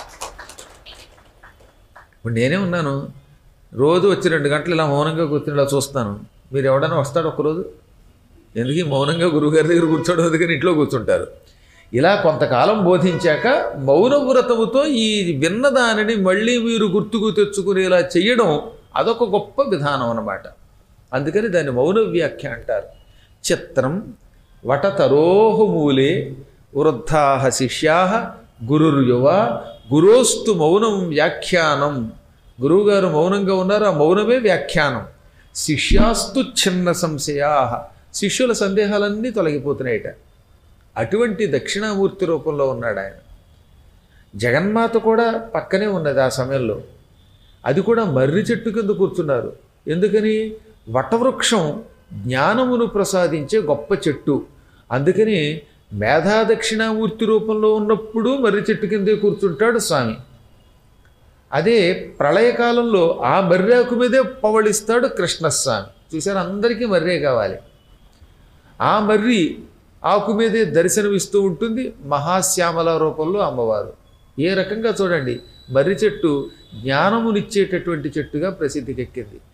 ఇప్పుడు నేనే ఉన్నాను రోజు వచ్చి రెండు గంటలు ఇలా మౌనంగా కూర్చుని ఇలా చూస్తాను మీరు ఎవడైనా వస్తాడు ఒకరోజు ఎందుకు ఈ మౌనంగా గురువుగారి దగ్గర కూర్చోవడం ఎందుకని ఇంట్లో కూర్చుంటారు ఇలా కొంతకాలం బోధించాక మౌన వ్రతముతో ఈ విన్న దానిని మళ్ళీ మీరు గుర్తుకు తెచ్చుకునేలా చేయడం అదొక గొప్ప విధానం అన్నమాట అందుకని దాన్ని మౌన వ్యాఖ్య అంటారు చిత్రం వటతరోహమూలే వృద్ధా శిష్యా గురుర్యువ గురోస్తు మౌనం వ్యాఖ్యానం గురువుగారు మౌనంగా ఉన్నారు ఆ మౌనమే వ్యాఖ్యానం శిష్యాస్తు చిన్న సంశయా శిష్యుల సందేహాలన్నీ తొలగిపోతున్నాయట అటువంటి దక్షిణామూర్తి రూపంలో ఉన్నాడు ఆయన జగన్మాత కూడా పక్కనే ఉన్నది ఆ సమయంలో అది కూడా మర్రి చెట్టు కింద కూర్చున్నారు ఎందుకని వటవృక్షం జ్ఞానమును ప్రసాదించే గొప్ప చెట్టు అందుకని మేధా దక్షిణామూర్తి రూపంలో ఉన్నప్పుడు మర్రి చెట్టు కిందే కూర్చుంటాడు స్వామి అదే ప్రళయకాలంలో ఆ మర్రాకు మీదే పవళిస్తాడు కృష్ణస్వామి చూసారు అందరికీ మర్రే కావాలి ఆ మర్రి ఆకు మీదే దర్శనమిస్తూ ఉంటుంది మహాశ్యామల రూపంలో అమ్మవారు ఏ రకంగా చూడండి మర్రి చెట్టు జ్ఞానమునిచ్చేటటువంటి చెట్టుగా ప్రసిద్ధికెక్కింది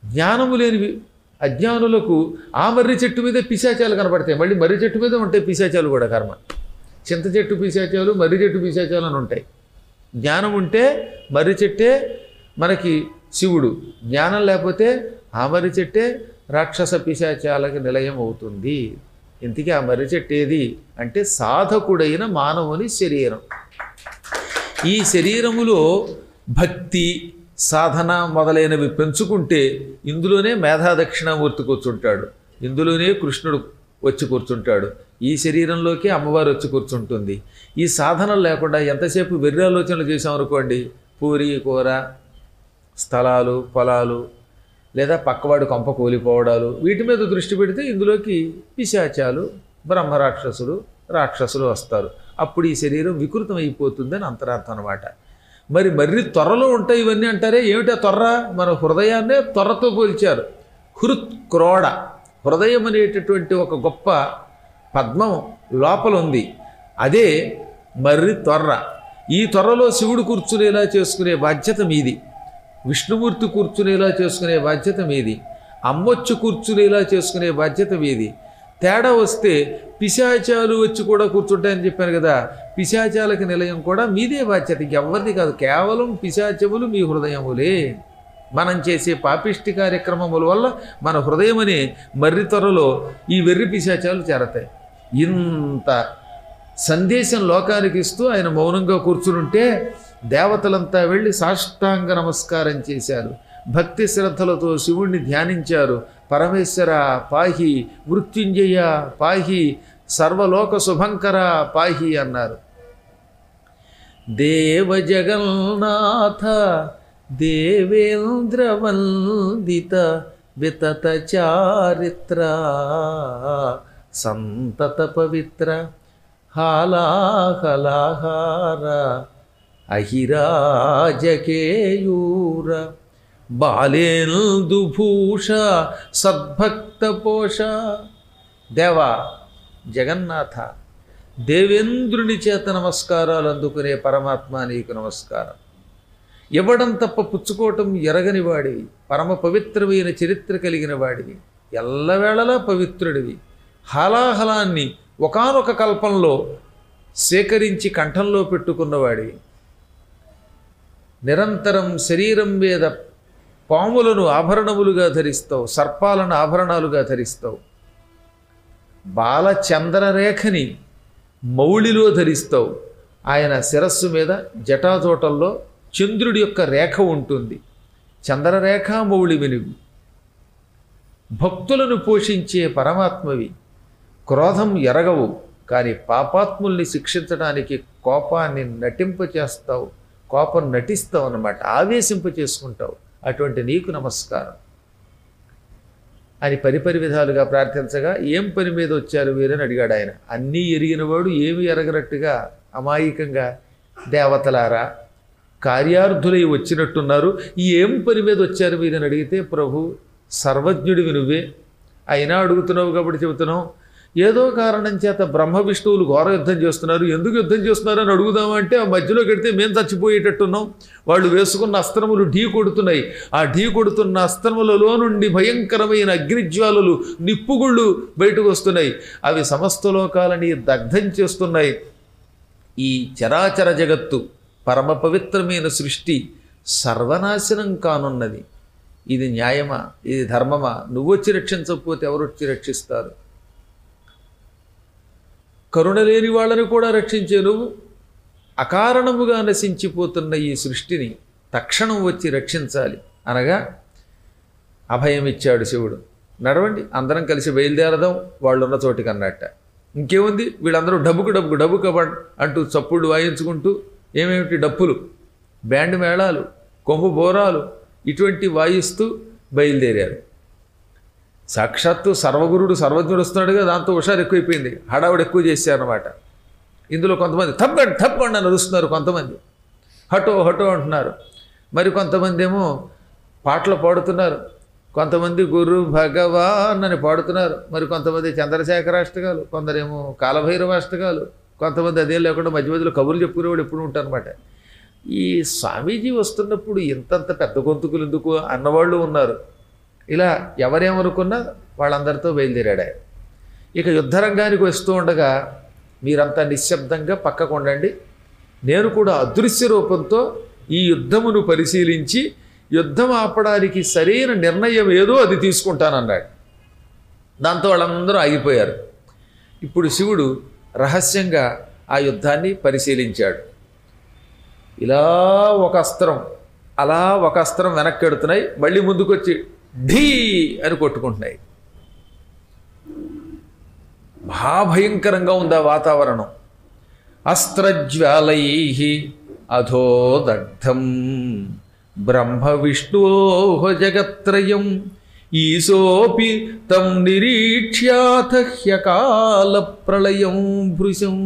జ్ఞానము లేనివి అజ్ఞానులకు ఆ మర్రి చెట్టు మీదే పిశాచాలు కనపడతాయి మళ్ళీ మర్రి చెట్టు మీద ఉంటాయి పిశాచాలు కూడా కర్మ చింత చెట్టు పిశాచాలు మర్రి చెట్టు పిశాచాలు అని ఉంటాయి జ్ఞానం ఉంటే మర్రి చెట్టే మనకి శివుడు జ్ఞానం లేకపోతే ఆ మర్రి చెట్టే రాక్షస పిశాచాలకి నిలయం అవుతుంది ఇంతకీ ఆ మర్రి చెట్టు ఏది అంటే సాధకుడైన మానవుని శరీరం ఈ శరీరములో భక్తి సాధన మొదలైనవి పెంచుకుంటే ఇందులోనే మేధా దక్షిణామూర్తి కూర్చుంటాడు ఇందులోనే కృష్ణుడు వచ్చి కూర్చుంటాడు ఈ శరీరంలోకి అమ్మవారు వచ్చి కూర్చుంటుంది ఈ సాధనలు లేకుండా ఎంతసేపు వెర్రి ఆలోచనలు చేసామనుకోండి పూరి కూర స్థలాలు పొలాలు లేదా పక్కవాడి కొంప కూలిపోవడాలు వీటి మీద దృష్టి పెడితే ఇందులోకి పిశాచాలు బ్రహ్మరాక్షసులు రాక్షసులు వస్తారు అప్పుడు ఈ శరీరం వికృతం అయిపోతుందని అంతరార్థం అనమాట మరి మర్రి త్వరలో ఉంటాయి ఇవన్నీ అంటారే ఏమిటా త్వర మన హృదయాన్నే త్వరతో పోల్చారు హృత్ క్రోడ హృదయం అనేటటువంటి ఒక గొప్ప పద్మం లోపల ఉంది అదే మర్రి త్వర్ర ఈ త్వరలో శివుడు కూర్చునేలా చేసుకునే బాధ్యత మీది విష్ణుమూర్తి కూర్చునేలా చేసుకునే బాధ్యత మీది అమ్మొచ్చు కూర్చునేలా చేసుకునే బాధ్యత మీది తేడా వస్తే పిశాచాలు వచ్చి కూడా కూర్చుంటాయని చెప్పాను కదా పిశాచాలకి నిలయం కూడా మీదే బాధ్యత ఇంకెవ్వరిది కాదు కేవలం పిశాచములు మీ హృదయములే మనం చేసే పాపిష్టి కార్యక్రమముల వల్ల మన హృదయం అనే మర్రి త్వరలో ఈ వెర్రి పిశాచాలు చేరతాయి ఇంత సందేశం లోకానికి ఇస్తూ ఆయన మౌనంగా కూర్చునుంటే దేవతలంతా వెళ్ళి సాష్టాంగ నమస్కారం చేశారు భక్తి శ్రద్ధలతో శివుణ్ణి ధ్యానించారు పరమేశ్వర పాహి మృత్యుంజయ పాహి సర్వలోక శుభంకర పాహి అన్నారు దేవ జగన్నాథ దేవేంద్ర వందిత వితత చారిత్ర సంతత పవిత్ర హాలాహలాహార అహిరాజకేయూర బాలేందుభూష సద్భక్త పోష దేవా జగన్నాథ దేవేంద్రుని చేత నమస్కారాలు అందుకునే పరమాత్మ నీకు నమస్కారం ఇవ్వడం తప్ప పుచ్చుకోవటం ఎరగని వాడివి పరమ పవిత్రమైన చరిత్ర కలిగిన వాడివి ఎల్లవేళలా పవిత్రుడివి హలాహలాన్ని ఒకానొక కల్పంలో సేకరించి కంఠంలో పెట్టుకున్నవాడివి నిరంతరం శరీరం మీద పాములను ఆభరణములుగా ధరిస్తావు సర్పాలను ఆభరణాలుగా ధరిస్తావు బాలచంద్రరేఖని మౌళిలో ధరిస్తావు ఆయన శిరస్సు మీద జటాజోటల్లో చంద్రుడి యొక్క రేఖ ఉంటుంది చంద్రరేఖ మౌళి వినుగు భక్తులను పోషించే పరమాత్మవి క్రోధం ఎరగవు కానీ పాపాత్ముల్ని శిక్షించడానికి కోపాన్ని నటింపచేస్తావు కోపం నటిస్తావు అన్నమాట ఆవేశింప చేసుకుంటావు అటువంటి నీకు నమస్కారం అని పరిపరి విధాలుగా ప్రార్థించగా ఏం పని మీద వచ్చారు వీరని అడిగాడు ఆయన అన్నీ ఎరిగినవాడు ఏమి ఎరగనట్టుగా అమాయకంగా దేవతలారా కార్యార్థులై వచ్చినట్టున్నారు ఈ ఏం పని మీద వచ్చారు వీరని అడిగితే ప్రభు సర్వజ్ఞుడివి నువ్వే అయినా అడుగుతున్నావు కాబట్టి చెబుతున్నావు ఏదో కారణం చేత బ్రహ్మ విష్ణువులు ఘోర యుద్ధం చేస్తున్నారు ఎందుకు యుద్ధం చేస్తున్నారు అని అడుగుదామంటే ఆ మధ్యలో కడితే మేము చచ్చిపోయేటట్టున్నాం వాళ్ళు వేసుకున్న అస్త్రములు ఢీ కొడుతున్నాయి ఆ ఢీ కొడుతున్న అస్త్రములలో నుండి భయంకరమైన అగ్నిజ్వాలలు నిప్పుగుళ్ళు బయటకు వస్తున్నాయి అవి సమస్త లోకాలని దగ్ధం చేస్తున్నాయి ఈ చరాచర జగత్తు పరమ పవిత్రమైన సృష్టి సర్వనాశనం కానున్నది ఇది న్యాయమా ఇది ధర్మమా నువ్వు వచ్చి రక్షించకపోతే ఎవరు వచ్చి రక్షిస్తారు కరుణ లేని వాళ్ళని కూడా రక్షించే నువ్వు అకారణముగా నశించిపోతున్న ఈ సృష్టిని తక్షణం వచ్చి రక్షించాలి అనగా అభయం ఇచ్చాడు శివుడు నడవండి అందరం కలిసి బయలుదేరదాం వాళ్ళు ఉన్న చోటికి అన్నట్ట ఇంకేముంది వీళ్ళందరూ డబ్బుకు డబ్బుకు డబ్బుకు అవ్వండి అంటూ చప్పుడు వాయించుకుంటూ ఏమేమిటి డప్పులు బ్యాండ్ మేళాలు కొమ్ము బోరాలు ఇటువంటి వాయిస్తూ బయలుదేరారు సాక్షాత్తు సర్వగురుడు సర్వజ్ఞుడు వస్తున్నాడుగా దాంతో హుషారు ఎక్కువైపోయింది హడావుడు ఎక్కువ చేశారనమాట ఇందులో కొంతమంది తప్పండి తప్పండి అని అరుస్తున్నారు కొంతమంది హటో హటో అంటున్నారు మరి కొంతమంది ఏమో పాటలు పాడుతున్నారు కొంతమంది గురు భగవాన్ అని పాడుతున్నారు మరి కొంతమంది చంద్రశేఖరాష్టకాలు కొందరేమో కాలభైరవాష్టకాలు కొంతమంది అదే లేకుండా మధ్య మధ్యలో కబుర్లు చెప్పుకునేవాడు ఎప్పుడు ఉంటారనమాట ఈ స్వామీజీ వస్తున్నప్పుడు ఇంతంత పెద్ద గొంతుకులు ఎందుకు అన్నవాళ్ళు ఉన్నారు ఇలా ఎవరేమనుకున్నా వాళ్ళందరితో బయలుదేరాడు ఆయన ఇక యుద్ధరంగానికి వస్తూ ఉండగా మీరంతా నిశ్శబ్దంగా పక్కకు ఉండండి నేను కూడా అదృశ్య రూపంతో ఈ యుద్ధమును పరిశీలించి యుద్ధం ఆపడానికి సరైన నిర్ణయం ఏదో అది తీసుకుంటానన్నాడు దాంతో వాళ్ళందరూ ఆగిపోయారు ఇప్పుడు శివుడు రహస్యంగా ఆ యుద్ధాన్ని పరిశీలించాడు ఇలా ఒక అస్త్రం అలా ఒక అస్త్రం వెనక్కి ఎడుతున్నాయి మళ్ళీ ముందుకొచ్చి ఢీ అని కొట్టుకుంటున్నాయి మహాభయంకరంగా ఉంది ఆ వాతావరణం అస్త్రజ్వాలై అధోదగ్ధం బ్రహ్మ విష్ణోహ జగత్రయం ఈశోపి తం నిరీక్ష్యాథ హ్యకాల ప్రళయం భృశం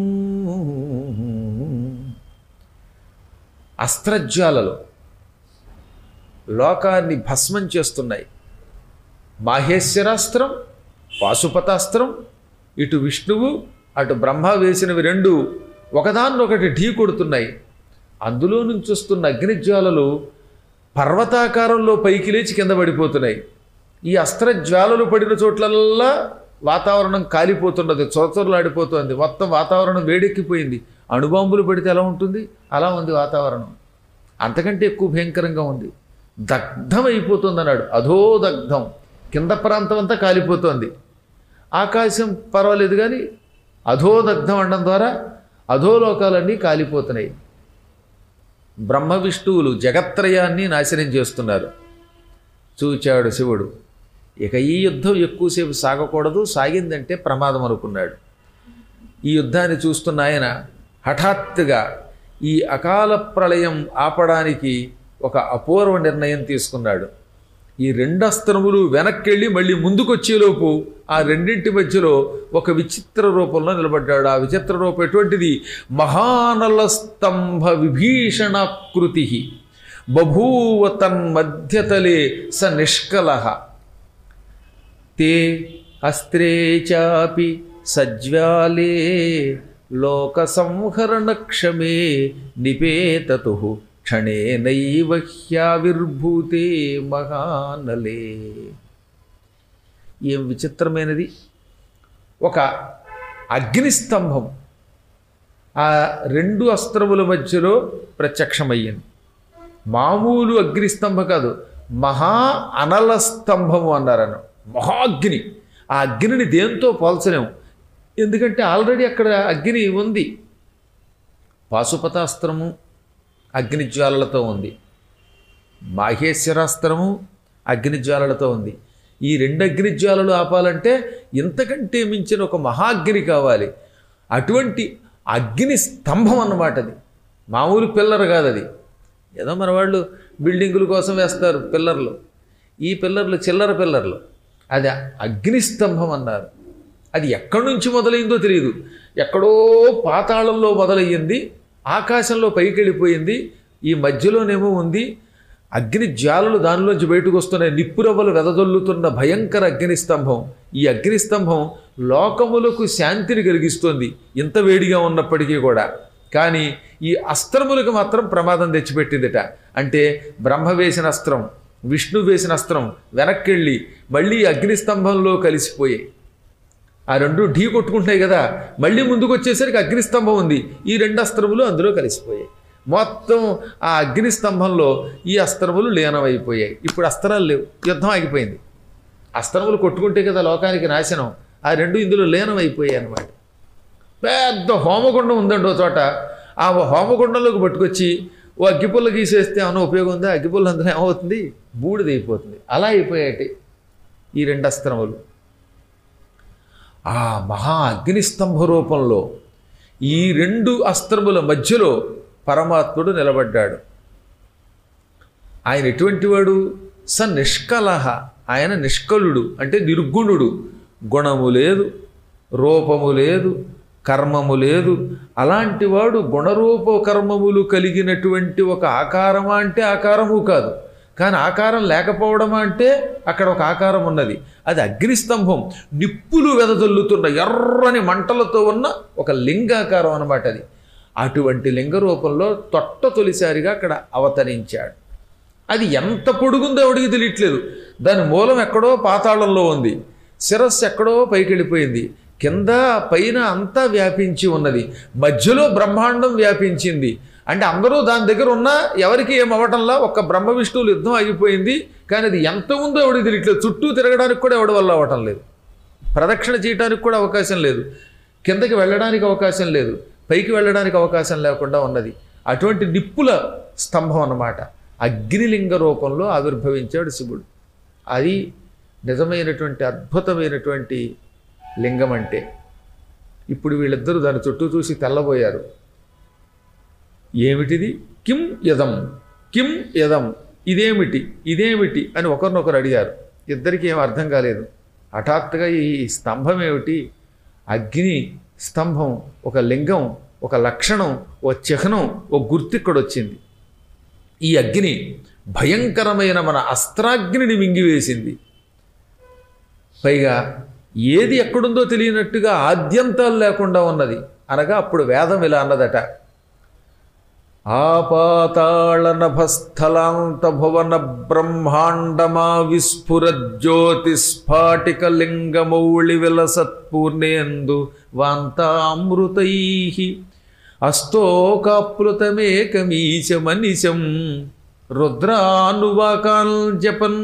అస్త్రజ్వాలలు లోకాన్ని భస్మం చేస్తున్నాయి మాహేశ్వరాస్త్రం పాశుపతాస్త్రం ఇటు విష్ణువు అటు బ్రహ్మ వేసినవి రెండు ఒకదాన్నొకటి ఢీ కొడుతున్నాయి అందులో నుంచి వస్తున్న అగ్నిజ్వాలలు పర్వతాకారంలో పైకి లేచి కింద పడిపోతున్నాయి ఈ అస్త్రజ్వాలలు పడిన చోట్లల్లా వాతావరణం కాలిపోతున్నది చొరచొరలాడిపోతుంది మొత్తం వాతావరణం వేడెక్కిపోయింది అణుబాంబులు పడితే ఎలా ఉంటుంది అలా ఉంది వాతావరణం అంతకంటే ఎక్కువ భయంకరంగా ఉంది దగ్ధం అయిపోతుంది అన్నాడు అధో దగ్ధం కింద ప్రాంతం అంతా కాలిపోతోంది ఆకాశం పర్వాలేదు కానీ అధోదగ్ధం అనడం ద్వారా అధోలోకాలన్నీ కాలిపోతున్నాయి బ్రహ్మ విష్ణువులు జగత్రయాన్ని నాశనం చేస్తున్నారు చూచాడు శివుడు ఇక ఈ యుద్ధం ఎక్కువసేపు సాగకూడదు సాగిందంటే ప్రమాదం అనుకున్నాడు ఈ యుద్ధాన్ని చూస్తున్న ఆయన హఠాత్తుగా ఈ అకాల ప్రళయం ఆపడానికి ఒక అపూర్వ నిర్ణయం తీసుకున్నాడు ఈ రెండు అస్త్రములు వెనక్కెళ్ళి మళ్ళీ ముందుకొచ్చేలోపు ఆ రెండింటి మధ్యలో ఒక విచిత్ర రూపంలో నిలబడ్డాడు ఆ విచిత్ర రూపం ఎటువంటిది మహానల స్తంభ విభీషణాకృతి బభూవ తన్మధ్యతలే స నిష్కల తే అస్త్రే చాపి సజ్వాలే లోక సంహరణ క్షమే నిపేతతు క్షణేనైవ హ్యావిర్భూతే మహానలే ఏం విచిత్రమైనది ఒక అగ్నిస్తంభం ఆ రెండు అస్త్రముల మధ్యలో ప్రత్యక్షమయ్యింది మామూలు అగ్నిస్తంభం కాదు మహా అనల స్తంభము అన్నారన్న మహాగ్ని ఆ అగ్నిని దేంతో పోల్చలేము ఎందుకంటే ఆల్రెడీ అక్కడ అగ్ని ఉంది పాశుపతాస్త్రము అగ్నిజ్వాలలతో ఉంది మాహేశ్వరాస్త్రము అగ్నిజ్వాలలతో ఉంది ఈ రెండు అగ్నిజ్వాలలు ఆపాలంటే ఇంతకంటే మించిన ఒక మహాగ్ని కావాలి అటువంటి అగ్ని స్తంభం అన్నమాట అది మామూలు పిల్లర్ కాదు అది ఏదో మన వాళ్ళు బిల్డింగుల కోసం వేస్తారు పిల్లర్లు ఈ పిల్లర్లు చిల్లర పిల్లర్లు అది అగ్నిస్తంభం అన్నారు అది ఎక్కడి నుంచి మొదలైందో తెలియదు ఎక్కడో పాతాళంలో మొదలయ్యింది ఆకాశంలో పైకి వెళ్ళిపోయింది ఈ మధ్యలోనేమో ఉంది అగ్ని జ్వాలలు దానిలోంచి బయటకు వస్తున్నాయి నిప్పురవ్వలు వెదజల్లుతున్న భయంకర అగ్నిస్తంభం ఈ అగ్నిస్తంభం లోకములకు శాంతిని కలిగిస్తుంది ఇంత వేడిగా ఉన్నప్పటికీ కూడా కానీ ఈ అస్త్రములకు మాత్రం ప్రమాదం తెచ్చిపెట్టిందిట అంటే బ్రహ్మ వేసిన అస్త్రం విష్ణు వేసిన అస్త్రం వెనక్కెళ్ళి మళ్ళీ అగ్నిస్తంభంలో కలిసిపోయాయి ఆ రెండు ఢీ కొట్టుకుంటున్నాయి కదా మళ్ళీ ముందుకు వచ్చేసరికి అగ్నిస్తంభం ఉంది ఈ రెండు అస్త్రములు అందులో కలిసిపోయాయి మొత్తం ఆ అగ్నిస్తంభంలో ఈ అస్త్రములు లీనమైపోయాయి ఇప్పుడు అస్త్రాలు లేవు యుద్ధం ఆగిపోయింది అస్త్రములు కొట్టుకుంటే కదా లోకానికి నాశనం ఆ రెండు ఇందులో లీనమైపోయాయి అన్నమాట పెద్ద హోమగుండం ఉందండి ఓ చోట ఆ హోమగుండంలోకి పట్టుకొచ్చి ఓ అగ్గిపుల్ల గీసేస్తే ఏమైనా ఉపయోగం ఉందా అగ్గిపుల్ల అందులో ఏమవుతుంది బూడిదైపోతుంది అలా అయిపోయాయి ఈ రెండు అస్త్రములు ఆ మహా అగ్నిస్తంభ రూపంలో ఈ రెండు అస్త్రముల మధ్యలో పరమాత్ముడు నిలబడ్డాడు ఆయన ఎటువంటి వాడు స నిష్కలహ ఆయన నిష్కలుడు అంటే నిర్గుణుడు గుణము లేదు రూపము లేదు కర్మము లేదు అలాంటి వాడు గుణరూప కర్మములు కలిగినటువంటి ఒక ఆకారమా అంటే ఆకారము కాదు కానీ ఆకారం లేకపోవడమా అంటే అక్కడ ఒక ఆకారం ఉన్నది అది అగ్నిస్తంభం నిప్పులు వెదజల్లుతున్న ఎర్రని మంటలతో ఉన్న ఒక లింగాకారం అన్నమాట అది అటువంటి లింగ రూపంలో తొట్ట తొలిసారిగా అక్కడ అవతరించాడు అది ఎంత పొడుగుందో ఎవడికి తెలియట్లేదు దాని మూలం ఎక్కడో పాతాళంలో ఉంది శిరస్సు ఎక్కడో పైకి వెళ్ళిపోయింది కింద పైన అంతా వ్యాపించి ఉన్నది మధ్యలో బ్రహ్మాండం వ్యాపించింది అంటే అందరూ దాని దగ్గర ఉన్నా ఎవరికి ఏం అవ్వటంలా ఒక్క బ్రహ్మ విష్ణువులు యుద్ధం ఆగిపోయింది కానీ అది ఎంత ఉందో ఎవడికి తెలియట్లేదు చుట్టూ తిరగడానికి కూడా ఎవడి వల్ల అవ్వటం లేదు ప్రదక్షిణ చేయడానికి కూడా అవకాశం లేదు కిందకి వెళ్ళడానికి అవకాశం లేదు పైకి వెళ్ళడానికి అవకాశం లేకుండా ఉన్నది అటువంటి నిప్పుల స్తంభం అన్నమాట అగ్నిలింగ రూపంలో ఆవిర్భవించాడు శివుడు అది నిజమైనటువంటి అద్భుతమైనటువంటి లింగం అంటే ఇప్పుడు వీళ్ళిద్దరూ దాని చుట్టూ చూసి తెల్లబోయారు ఏమిటిది కిం యదం కిం యదం ఇదేమిటి ఇదేమిటి అని ఒకరినొకరు అడిగారు ఇద్దరికి ఏం అర్థం కాలేదు హఠాత్తుగా ఈ స్తంభం ఏమిటి అగ్ని స్తంభం ఒక లింగం ఒక లక్షణం ఓ చిహ్నం ఓ గుర్తు ఇక్కడ వచ్చింది ఈ అగ్ని భయంకరమైన మన అస్త్రాగ్నిని మింగివేసింది పైగా ఏది ఎక్కడుందో తెలియనట్టుగా ఆద్యంతాలు లేకుండా ఉన్నది అనగా అప్పుడు వేదం ఇలా అన్నదట ఆపాతాళనభస్థలాంత భువన బ్రహ్మాండమా విస్ఫురజ్యోతిస్ఫాటిక లింగమౌళి విలసత్పూర్ణేందు వాంతామృతై అస్తోకాప్లుతమేకమీశమనిశం రుద్రానువాకాల్ జపన్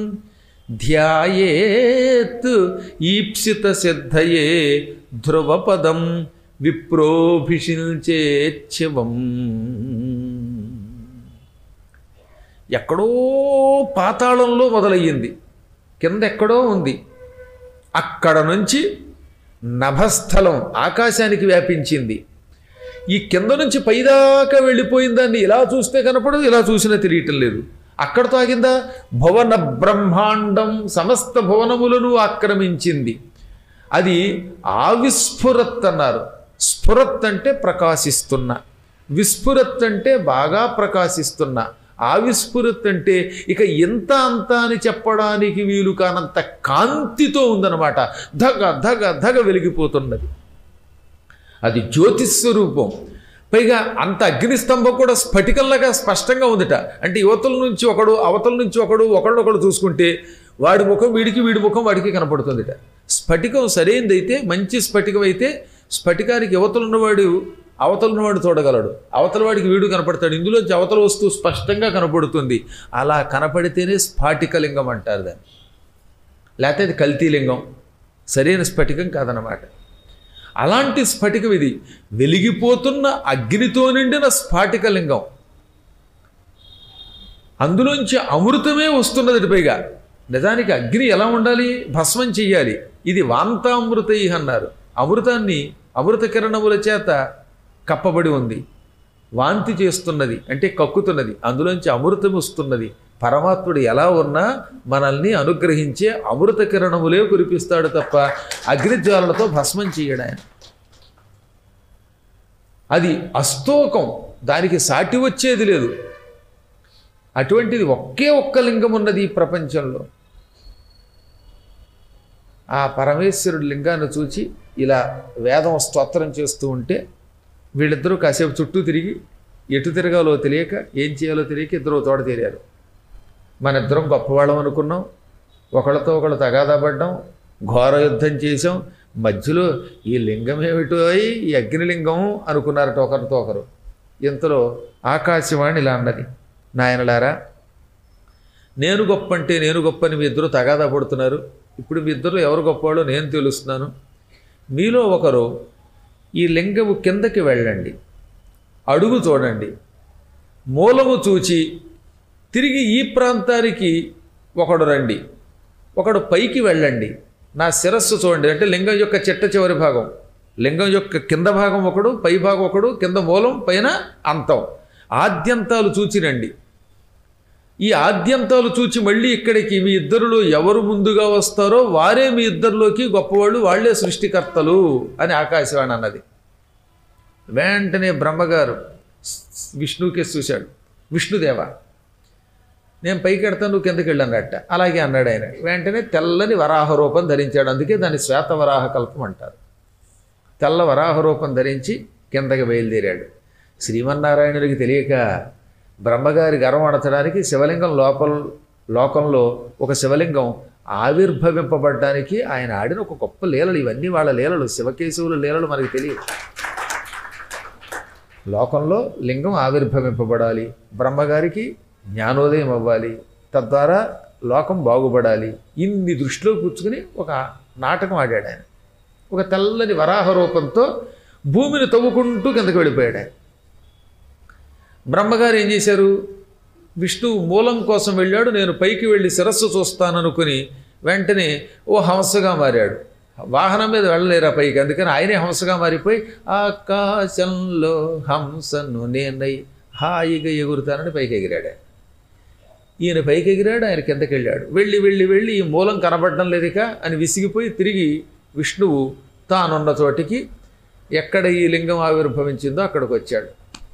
ధ్యాయేత్ ఈప్సిత సిద్ధయే ధ్రువపదం విప్రోభిషిల్చేచ్ఛవం ఎక్కడో పాతాళంలో మొదలయ్యింది కింద ఎక్కడో ఉంది అక్కడ నుంచి నభస్థలం ఆకాశానికి వ్యాపించింది ఈ కింద నుంచి పైదాకా వెళ్ళిపోయిన దాన్ని ఇలా చూస్తే కనపడదు ఇలా చూసినా తెలియటం లేదు అక్కడతో ఆగిందా భువన బ్రహ్మాండం సమస్త భువనములను ఆక్రమించింది అది ఆవిస్ఫురత్ అన్నారు స్ఫురత్ అంటే ప్రకాశిస్తున్న విస్ఫురత్ అంటే బాగా ప్రకాశిస్తున్న ఆవిస్ఫురత్ అంటే ఇక ఇంత అంత అని చెప్పడానికి వీలు కానంత కాంతితో ఉందన్నమాట ధగ ధగ ధగ వెలిగిపోతున్నది అది జ్యోతిస్వరూపం పైగా అంత అగ్నిస్తంభం కూడా స్ఫటికంలాగా స్పష్టంగా ఉందిట అంటే యువతల నుంచి ఒకడు అవతల నుంచి ఒకడు ఒకళ్ళొకడు చూసుకుంటే వాడి ముఖం వీడికి వీడి ముఖం వాడికి కనపడుతుందిట స్ఫటికం సరైనదైతే మంచి స్ఫటికం అయితే స్ఫటికానికి యువతలు ఉన్నవాడు అవతల ఉన్నవాడు చూడగలడు అవతల వాడికి వీడు కనపడతాడు ఇందులోంచి అవతల వస్తువు స్పష్టంగా కనపడుతుంది అలా కనపడితేనే స్ఫాటికలింగం అంటారు దాన్ని లేకపోతే అది కల్తీలింగం సరైన స్ఫటికం కాదనమాట అలాంటి స్ఫటికం ఇది వెలిగిపోతున్న అగ్నితో నిండిన స్ఫాటికలింగం అందులోంచి అమృతమే వస్తున్నది పైగా నిజానికి అగ్ని ఎలా ఉండాలి భస్మం చెయ్యాలి ఇది వాంతామృతై అన్నారు అమృతాన్ని అమృత కిరణముల చేత కప్పబడి ఉంది వాంతి చేస్తున్నది అంటే కక్కుతున్నది అందులోంచి అమృతం వస్తున్నది పరమాత్ముడు ఎలా ఉన్నా మనల్ని అనుగ్రహించే అమృత కిరణములే కురిపిస్తాడు తప్ప అగ్నిజ్వాలలతో భస్మం చేయడు ఆయన అది అస్తోకం దానికి సాటి వచ్చేది లేదు అటువంటిది ఒకే ఒక్క లింగం ఉన్నది ఈ ప్రపంచంలో ఆ పరమేశ్వరుడి లింగాన్ని చూచి ఇలా వేదం స్తోత్రం చేస్తూ ఉంటే వీళ్ళిద్దరూ కాసేపు చుట్టూ తిరిగి ఎటు తిరగాలో తెలియక ఏం చేయాలో తెలియక ఇద్దరు తోడ తీరారు మన ఇద్దరం గొప్పవాళ్ళం అనుకున్నాం ఒకళ్ళతో ఒకళ్ళు తగాదా పడ్డాం ఘోర యుద్ధం చేసాం మధ్యలో ఈ లింగం ఏమిటో అయి ఈ అగ్నిలింగం అనుకున్నారట ఒకరితో ఒకరు ఇంతలో ఆకాశవాణి ఇలా అన్నది నాయనలారా నేను గొప్ప అంటే నేను గొప్ప అని మీ ఇద్దరు తగాదా పడుతున్నారు ఇప్పుడు మీ ఇద్దరు ఎవరు గొప్పవాళ్ళో నేను తెలుస్తున్నాను మీలో ఒకరు ఈ లింగము కిందకి వెళ్ళండి అడుగు చూడండి మూలము చూచి తిరిగి ఈ ప్రాంతానికి ఒకడు రండి ఒకడు పైకి వెళ్ళండి నా శిరస్సు చూడండి అంటే లింగం యొక్క చిట్ట చివరి భాగం లింగం యొక్క కింద భాగం ఒకడు పై భాగం ఒకడు కింద మూలం పైన అంతం ఆద్యంతాలు చూచి రండి ఈ ఆద్యంతాలు చూచి మళ్ళీ ఇక్కడికి మీ ఇద్దరిలో ఎవరు ముందుగా వస్తారో వారే మీ ఇద్దరిలోకి గొప్పవాళ్ళు వాళ్ళే సృష్టికర్తలు అని ఆకాశవాణి అన్నది వెంటనే బ్రహ్మగారు విష్ణువుకే చూశాడు విష్ణుదేవ నేను పైకి వెడతాను నువ్వు కిందకి వెళ్ళన్నట్ట అలాగే అన్నాడు ఆయన వెంటనే తెల్లని వరాహ రూపం ధరించాడు అందుకే దాన్ని శ్వేత వరాహ కల్పం అంటారు తెల్ల వరాహ రూపం ధరించి కిందకి బయలుదేరాడు శ్రీమన్నారాయణుడికి తెలియక బ్రహ్మగారి గర్వం అడచడానికి శివలింగం లోపల లోకంలో ఒక శివలింగం ఆవిర్భవింపబడ్డానికి ఆయన ఆడిన ఒక గొప్ప లీలలు ఇవన్నీ వాళ్ళ లీలలు శివకేశవుల లీలలు మనకి తెలియవు లోకంలో లింగం ఆవిర్భవింపబడాలి బ్రహ్మగారికి జ్ఞానోదయం అవ్వాలి తద్వారా లోకం బాగుపడాలి ఇన్ని దృష్టిలో కూర్చుకుని ఒక నాటకం ఆడాడు ఆయన ఒక తెల్లని వరాహ రూపంతో భూమిని తవ్వుకుంటూ కిందకి వెళ్ళిపోయాడు ఆయన బ్రహ్మగారు ఏం చేశారు విష్ణువు మూలం కోసం వెళ్ళాడు నేను పైకి వెళ్ళి శిరస్సు చూస్తాననుకుని వెంటనే ఓ హంసగా మారాడు వాహనం మీద వెళ్ళలేరా పైకి అందుకని ఆయనే హంసగా మారిపోయి ఆకాశంలో హంసను నేనై హాయిగా ఎగురుతానని పైకి ఎగిరాడు ఆయన. ఈయన పైకి ఎగిరాడు ఆయన కిందకి వెళ్ళాడు వెళ్ళి వెళ్ళి వెళ్ళి ఈ మూలం కనబడడం లేదిక అని విసిగిపోయి తిరిగి విష్ణువు తానున్న చోటికి ఎక్కడ ఈ లింగం ఆవిర్భవించిందో అక్కడికి వచ్చాడు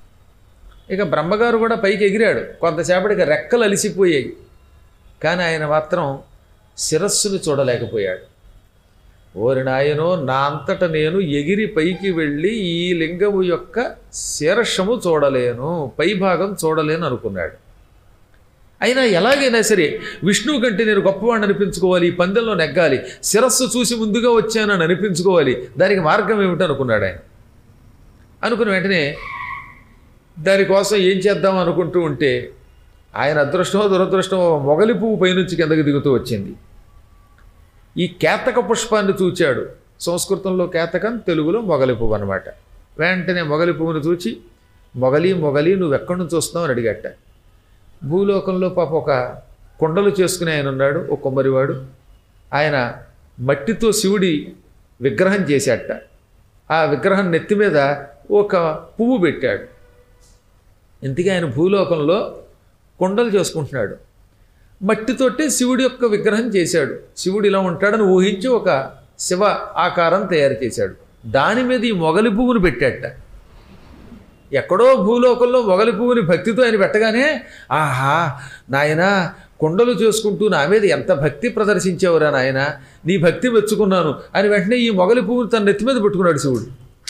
ఇక బ్రహ్మగారు కూడా పైకి ఎగిరాడు కొంతసేపటికి రెక్కలు అలిసిపోయాయి కానీ ఆయన మాత్రం శిరస్సును చూడలేకపోయాడు ఓరి నాయనో నా అంతట నేను ఎగిరి పైకి వెళ్ళి ఈ లింగము యొక్క శీర్షము చూడలేను పైభాగం చూడలేను అనుకున్నాడు అయినా ఎలాగైనా సరే విష్ణువు కంటే నేను గొప్పవాడిని అనిపించుకోవాలి ఈ పందెంలో నెగ్గాలి శిరస్సు చూసి ముందుగా వచ్చానని అనిపించుకోవాలి దానికి మార్గం ఏమిటి అనుకున్నాడు ఆయన అనుకుని వెంటనే దానికోసం ఏం చేద్దాం అనుకుంటూ ఉంటే ఆయన అదృష్టమో దురదృష్టమో మొగలి పువ్వు పైనుంచి కిందకి దిగుతూ వచ్చింది ఈ కేతక పుష్పాన్ని చూచాడు సంస్కృతంలో కేతకం తెలుగులో మొగలి పువ్వు అనమాట వెంటనే మొగలి పువ్వును చూచి మొగలి మొగలి నువ్వు ఎక్కడి నుంచి వస్తున్నావు అని అడిగట్ట భూలోకంలో పాప ఒక కుండలు చేసుకుని ఆయన ఉన్నాడు ఒక కొమ్మరివాడు ఆయన మట్టితో శివుడి విగ్రహం చేశాట ఆ విగ్రహం నెత్తి మీద ఒక పువ్వు పెట్టాడు ఇంతకీ ఆయన భూలోకంలో కుండలు చేసుకుంటున్నాడు మట్టితోటే శివుడి యొక్క విగ్రహం చేశాడు శివుడు ఇలా ఉంటాడని ఊహించి ఒక శివ ఆకారం తయారు చేశాడు దాని మీద ఈ మొగలి పువ్వును పెట్టాట ఎక్కడో భూలోకంలో మొగలి పువ్వుని భక్తితో ఆయన పెట్టగానే ఆహా నాయనా కుండలు చేసుకుంటూ నా మీద ఎంత భక్తి ప్రదర్శించేవరా నాయన నీ భక్తి మెచ్చుకున్నాను అని వెంటనే ఈ మొగలి పువ్వుని తన నెత్తి మీద పెట్టుకున్నాడు శివుడు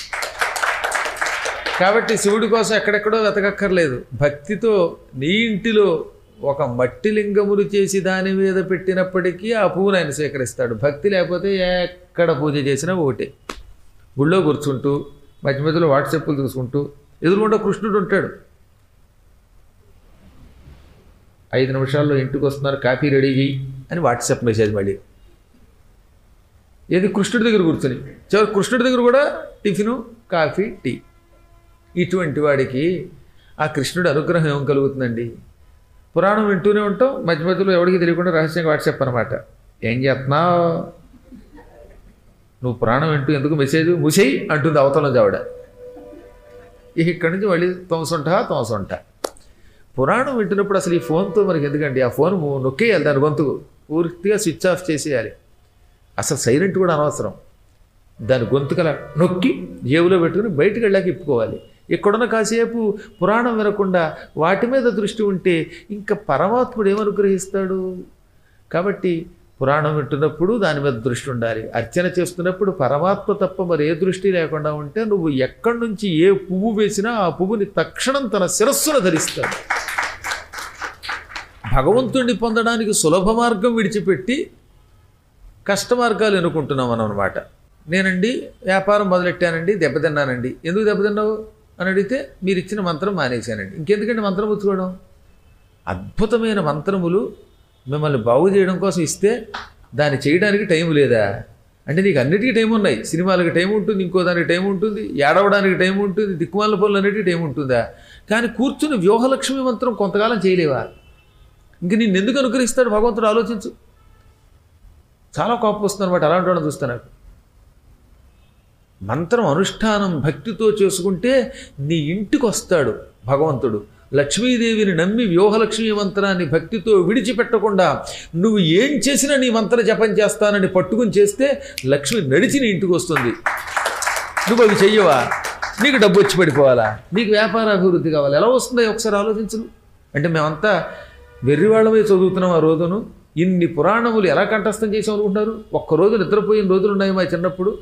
కాబట్టి శివుడి కోసం ఎక్కడెక్కడో వెతకక్కర్లేదు భక్తితో నీ ఇంటిలో ఒక మట్టి లింగములు చేసి దాని మీద పెట్టినప్పటికీ ఆ పువ్వును ఆయన స్వీకరిస్తాడు భక్తి లేకపోతే ఎక్కడ పూజ చేసినా ఒకటే గుళ్ళో కూర్చుంటూ మధ్య మధ్యలో వాట్సాప్లు చూసుకుంటూ ఎదురుగుండా కృష్ణుడు ఉంటాడు ఐదు నిమిషాల్లో ఇంటికి వస్తున్నారు కాఫీ రెడీ చేయి అని వాట్సాప్ మెసేజ్ మళ్ళీ ఏది కృష్ణుడి దగ్గర కూర్చొని చివరి కృష్ణుడి దగ్గర కూడా టిఫిను కాఫీ టీ ఇటువంటి వాడికి ఆ కృష్ణుడి అనుగ్రహం ఏం కలుగుతుందండి పురాణం వింటూనే ఉంటాం మధ్య మధ్యలో ఎవరికి తెలియకుండా రహస్యంగా వాట్సాప్ అనమాట ఏం చేస్తున్నావు నువ్వు పురాణం వింటూ ఎందుకు మెసేజ్ ముసేయి అంటుంది అవతల జావిడ ఇక ఇక్కడి నుంచి మళ్ళీ తోమసుంటా తోమసుంటా పురాణం వింటున్నప్పుడు అసలు ఈ ఫోన్తో మనకి ఎందుకండి ఆ ఫోన్ నొక్కేయాలి దాని గొంతుకు పూర్తిగా స్విచ్ ఆఫ్ చేసేయాలి అసలు సైలెంట్ కూడా అనవసరం దాని గొంతుకల నొక్కి జేబులో పెట్టుకుని బయటికి వెళ్ళాక ఇప్పుకోవాలి ఇక్కడున్న కాసేపు పురాణం వినకుండా వాటి మీద దృష్టి ఉంటే ఇంకా పరమాత్ముడు ఏమనుగ్రహిస్తాడు కాబట్టి పురాణం వింటున్నప్పుడు దాని మీద దృష్టి ఉండాలి అర్చన చేస్తున్నప్పుడు పరమాత్మ తప్ప మరి ఏ దృష్టి లేకుండా ఉంటే నువ్వు ఎక్కడి నుంచి ఏ పువ్వు వేసినా ఆ పువ్వుని తక్షణం తన శిరస్సున ధరిస్తాడు భగవంతుణ్ణి పొందడానికి సులభ మార్గం విడిచిపెట్టి కష్ట మార్గాలు ఎన్నుకుంటున్నాం మనం అనమాట నేనండి వ్యాపారం మొదలెట్టానండి దెబ్బతిన్నానండి ఎందుకు దెబ్బతిన్నావు అని అడిగితే మీరు ఇచ్చిన మంత్రం మానేశానండి ఇంకెందుకండి మంత్రం పుచ్చుకోవడం అద్భుతమైన మంత్రములు మిమ్మల్ని బాగు చేయడం కోసం ఇస్తే దాన్ని చేయడానికి టైం లేదా అంటే నీకు అన్నిటికీ టైం ఉన్నాయి సినిమాలకి టైం ఉంటుంది ఇంకో దానికి టైం ఉంటుంది ఏడవడానికి టైం ఉంటుంది దిక్కుమాల పనులు అన్నిటికీ టైం ఉంటుందా కానీ కూర్చుని వ్యూహలక్ష్మి మంత్రం కొంతకాలం చేయలేవా ఇంక నిన్ను ఎందుకు అనుగ్రహిస్తాడు భగవంతుడు ఆలోచించు చాలా కోపం వస్తుంది అనమాట అలాంటి వాళ్ళని చూస్తే నాకు మంత్రం అనుష్ఠానం భక్తితో చేసుకుంటే నీ ఇంటికి వస్తాడు భగవంతుడు లక్ష్మీదేవిని నమ్మి వ్యూహలక్ష్మీ మంత్రాన్ని భక్తితో విడిచిపెట్టకుండా నువ్వు ఏం చేసినా నీ మంత్ర జపం చేస్తానని పట్టుకుని చేస్తే లక్ష్మి నడిచి నీ ఇంటికి వస్తుంది నువ్వు అవి చెయ్యవా నీకు డబ్బు వచ్చి పడిపోవాలా నీకు వ్యాపార అభివృద్ధి కావాలి ఎలా వస్తుందో ఒకసారి ఆలోచించు అంటే మేమంతా వెర్రివాళ్ళమే చదువుతున్నాం ఆ రోజును ఇన్ని పురాణములు ఎలా కంఠస్థం చేసాం అనుకుంటున్నారు ఒక్కరోజు నిద్రపోయిన రోజులు ఉన్నాయి మా చిన్నప్పుడు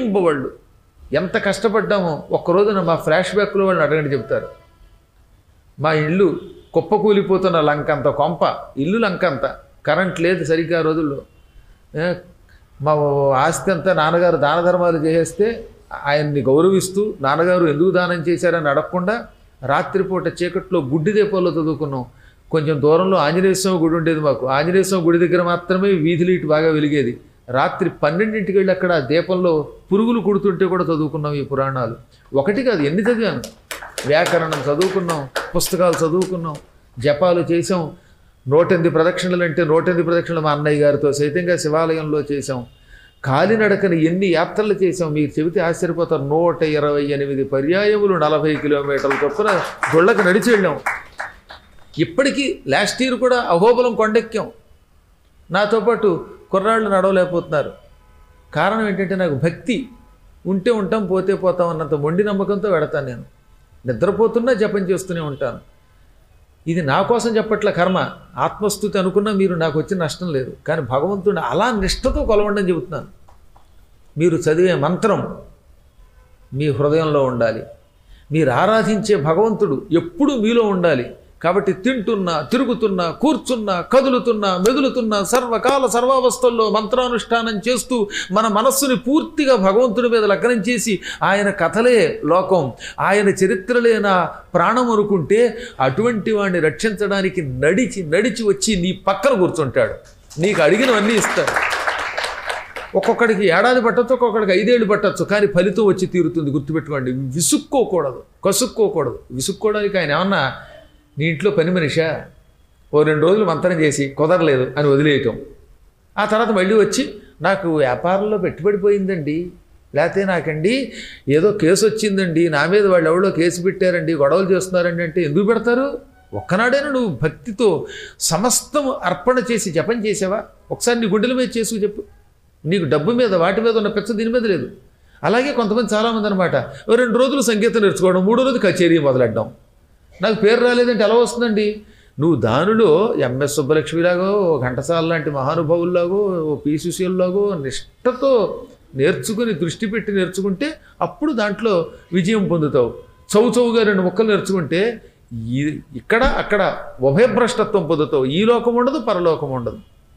రేయింబవాళ్ళు ఎంత కష్టపడ్డామో ఒక్కరోజున మా ఫ్లాష్ బ్యాక్లో వాళ్ళు అడగండి చెప్తారు మా ఇల్లు కుప్పకూలిపోతున్న లంకంత కొంప ఇల్లు లంకంత కరెంట్ లేదు సరిగ్గా ఆ రోజుల్లో ఏ, మా ఆస్తి అంతా నాన్నగారు దాన ధర్మాలు చేసేస్తే ఆయన్ని గౌరవిస్తూ నాన్నగారు ఎందుకు దానం చేశారని అడగకుండా రాత్రిపూట చీకట్లో గుడ్డి దీపాల్లో చదువుకున్నాం కొంచెం దూరంలో ఆంజనేయ స్వామి గుడి ఉండేది మాకు ఆంజనేయ స్వామి గుడి దగ్గర మాత్రమే వీధి లైట్ బాగా వెలిగేది రాత్రి పన్నెండింటికి వెళ్ళి అక్కడ ఆ దీపంలో పురుగులు కుడుతుంటే కూడా చదువుకున్నాం ఈ పురాణాలు ఒకటి కాదు ఎన్ని చదివాను వ్యాకరణం చదువుకున్నాం పుస్తకాలు చదువుకున్నాం జపాలు చేసాం నూటెనిమిది ప్రదక్షిణలు అంటే నూటెనిమిది ప్రదక్షిణలు మా అన్నయ్య గారితో సైతంగా శివాలయంలో చేసాం కాలినడకని ఎన్ని యాత్రలు చేసాం మీరు చెబితే ఆశ్చర్యపోతారు నూట ఇరవై ఎనిమిది పర్యాయములు నలభై కిలోమీటర్ల చొప్పున గుళ్ళకు నడిచి వెళ్ళాం ఇప్పటికీ లాస్ట్ ఇయర్ కూడా అహోబలం కొండెక్కాం నాతో పాటు కుర్రాళ్ళు నడవలేకపోతున్నారు కారణం ఏంటంటే నాకు భక్తి ఉంటే ఉంటాం పోతే పోతాం అన్నంత మొండి నమ్మకంతో వెడతాను నేను నిద్రపోతున్నా జపం చేస్తూనే ఉంటాను ఇది నా కోసం చెప్పట్ల కర్మ ఆత్మస్థుతి అనుకున్నా మీరు నాకు వచ్చిన నష్టం లేదు కానీ భగవంతుడిని అలా నిష్ఠతో కొలవండి అని చెబుతున్నాను మీరు చదివే మంత్రం మీ హృదయంలో ఉండాలి మీరు ఆరాధించే భగవంతుడు ఎప్పుడూ మీలో ఉండాలి కాబట్టి తింటున్నా తిరుగుతున్నా కూర్చున్నా కదులుతున్నా మెదులుతున్నా సర్వకాల సర్వావస్థల్లో మంత్రానుష్ఠానం చేస్తూ మన మనస్సుని పూర్తిగా భగవంతుడి మీద లగ్నం చేసి ఆయన కథలే లోకం ఆయన చరిత్రలే నా ప్రాణం అనుకుంటే అటువంటి వాడిని రక్షించడానికి నడిచి నడిచి వచ్చి నీ పక్కన కూర్చుంటాడు నీకు అడిగినవన్నీ ఇస్తాడు ఒక్కొక్కడికి ఏడాది పట్టచ్చు ఒక్కొక్కడికి ఐదేళ్ళు పట్టచ్చు కానీ ఫలితం వచ్చి తీరుతుంది గుర్తుపెట్టుకోండి విసుక్కోకూడదు కసుక్కోకూడదు విసుక్కోవడానికి ఆయన ఏమన్నా నీ ఇంట్లో పని మనిషా ఓ రెండు రోజులు మంతనం చేసి కుదరలేదు అని వదిలేయటం ఆ తర్వాత మళ్ళీ వచ్చి నాకు వ్యాపారంలో పెట్టుబడి పోయిందండి లేకపోతే నాకండి ఏదో కేసు వచ్చిందండి నా మీద వాళ్ళు ఎవరో కేసు పెట్టారండి గొడవలు చేస్తున్నారండి అంటే ఎందుకు పెడతారు ఒక్కనాడైనా నువ్వు భక్తితో సమస్తం అర్పణ చేసి జపం చేసావా ఒకసారి నీ గుండెల మీద చేసుకు చెప్పు నీకు డబ్బు మీద వాటి మీద ఉన్న పెచ్చ దీని మీద లేదు అలాగే కొంతమంది చాలామంది అనమాట ఓ రెండు రోజులు సంగీతం నేర్చుకోవడం మూడో రోజు కచేరీ మొదలెట్టడం నాకు పేరు రాలేదంటే ఎలా వస్తుందండి నువ్వు దానిలో ఎంఎస్ సుబ్బలక్ష్మిలాగో ఓ ఘంటసాల లాంటి మహానుభావుల్లాగో ఓ పి సుశీల్లాగో నిష్ఠతో నేర్చుకుని దృష్టి పెట్టి నేర్చుకుంటే అప్పుడు దాంట్లో విజయం పొందుతావు చౌ చౌగా రెండు ముక్కలు నేర్చుకుంటే ఈ- ఇక్కడ అక్కడ ఉభయభ్రష్టత్వం పొందుతావు ఈ లోకం ఉండదు పరలోకం ఉండదు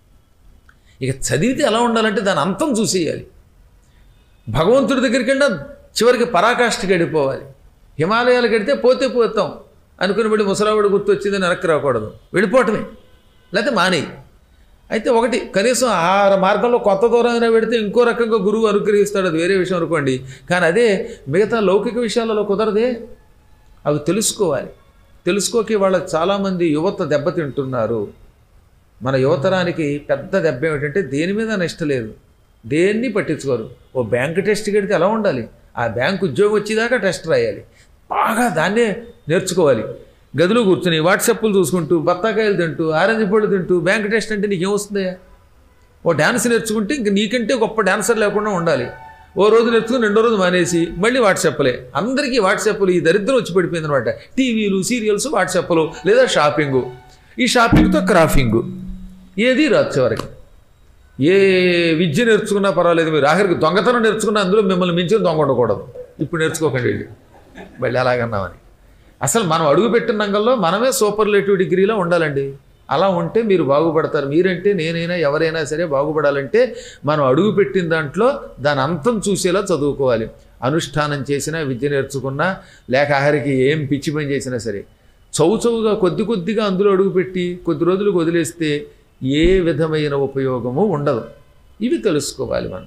ఇక చదివితే ఎలా ఉండాలంటే దాని అంతం చూసేయాలి భగవంతుడి దగ్గరికి వెళ్ళినా చివరికి పరాకాష్ఠకి వెళ్ళిపోవాలి హిమాలయాలకు వెడితే పోతే పోతాం అనుకుని వెళ్ళి ముసలావిడ గుర్తు వచ్చిందని వెనక్కి రాకూడదు వెళ్ళిపోవటమే లేకపోతే మానేయి అయితే ఒకటి కనీసం ఆ మార్గంలో కొత్త దూరమైనా పెడితే ఇంకో రకంగా గురువు అనుగ్రహిస్తాడు అది వేరే విషయం అనుకోండి కానీ అదే మిగతా లౌకిక విషయాలలో కుదరదే అవి తెలుసుకోవాలి తెలుసుకోకి వాళ్ళ చాలామంది యువత దెబ్బతింటున్నారు మన యువతరానికి పెద్ద దెబ్బ ఏమిటంటే దేని మీద నిష్ట లేదు దేన్ని పట్టించుకోరు ఓ బ్యాంక్ టెస్ట్ కడితే ఎలా ఉండాలి ఆ బ్యాంక్ ఉద్యోగం వచ్చేదాకా టెస్ట్ రాయాలి బాగా దాన్నే నేర్చుకోవాలి గదిలో కూర్చుని వాట్సాప్లు చూసుకుంటూ బత్తాకాయలు తింటూ ఆరెంజ్ పళ్ళు తింటూ బ్యాంక్ టెస్ట్ అంటే నీకేమొస్తుందయ్యా ఓ డ్యాన్స్ నేర్చుకుంటే ఇంక నీకంటే గొప్ప డాన్సర్ లేకుండా ఉండాలి ఓ రోజు నేర్చుకుని రెండో రోజు మానేసి మళ్ళీ వాట్సాప్లే అందరికీ వాట్సాప్లు ఈ దరిద్రం వచ్చి పడిపోయింది అనమాట టీవీలు సీరియల్స్ వాట్సాప్లు లేదా షాపింగు ఈ షాపింగ్తో క్రాఫింగు ఏది రాదు చివరికి ఏ విద్య నేర్చుకున్నా పర్వాలేదు మీరు ఆఖరికి దొంగతనం నేర్చుకున్నా అందులో మిమ్మల్ని మించిన దొంగ ఉండకూడదు ఇప్పుడు నేర్చుకోకండి వెళ్ళి మళ్ళీ అలాగన్నామని అసలు మనం అడుగుపెట్టిన రంగంలో మనమే సూపర్లేటివ్ డిగ్రీలో ఉండాలండి అలా ఉంటే మీరు బాగుపడతారు మీరంటే నేనైనా ఎవరైనా సరే బాగుపడాలంటే మనం అడుగుపెట్టిన దాంట్లో దాని అంతం చూసేలా చదువుకోవాలి అనుష్ఠానం చేసినా విద్య నేర్చుకున్నా లేక ఆఖరికి ఏం పిచ్చి పని చేసినా సరే చౌ చౌగా కొద్ది కొద్దిగా అందులో అడుగుపెట్టి కొద్ది రోజులకు వదిలేస్తే ఏ విధమైన ఉపయోగము ఉండదు ఇవి తెలుసుకోవాలి మనం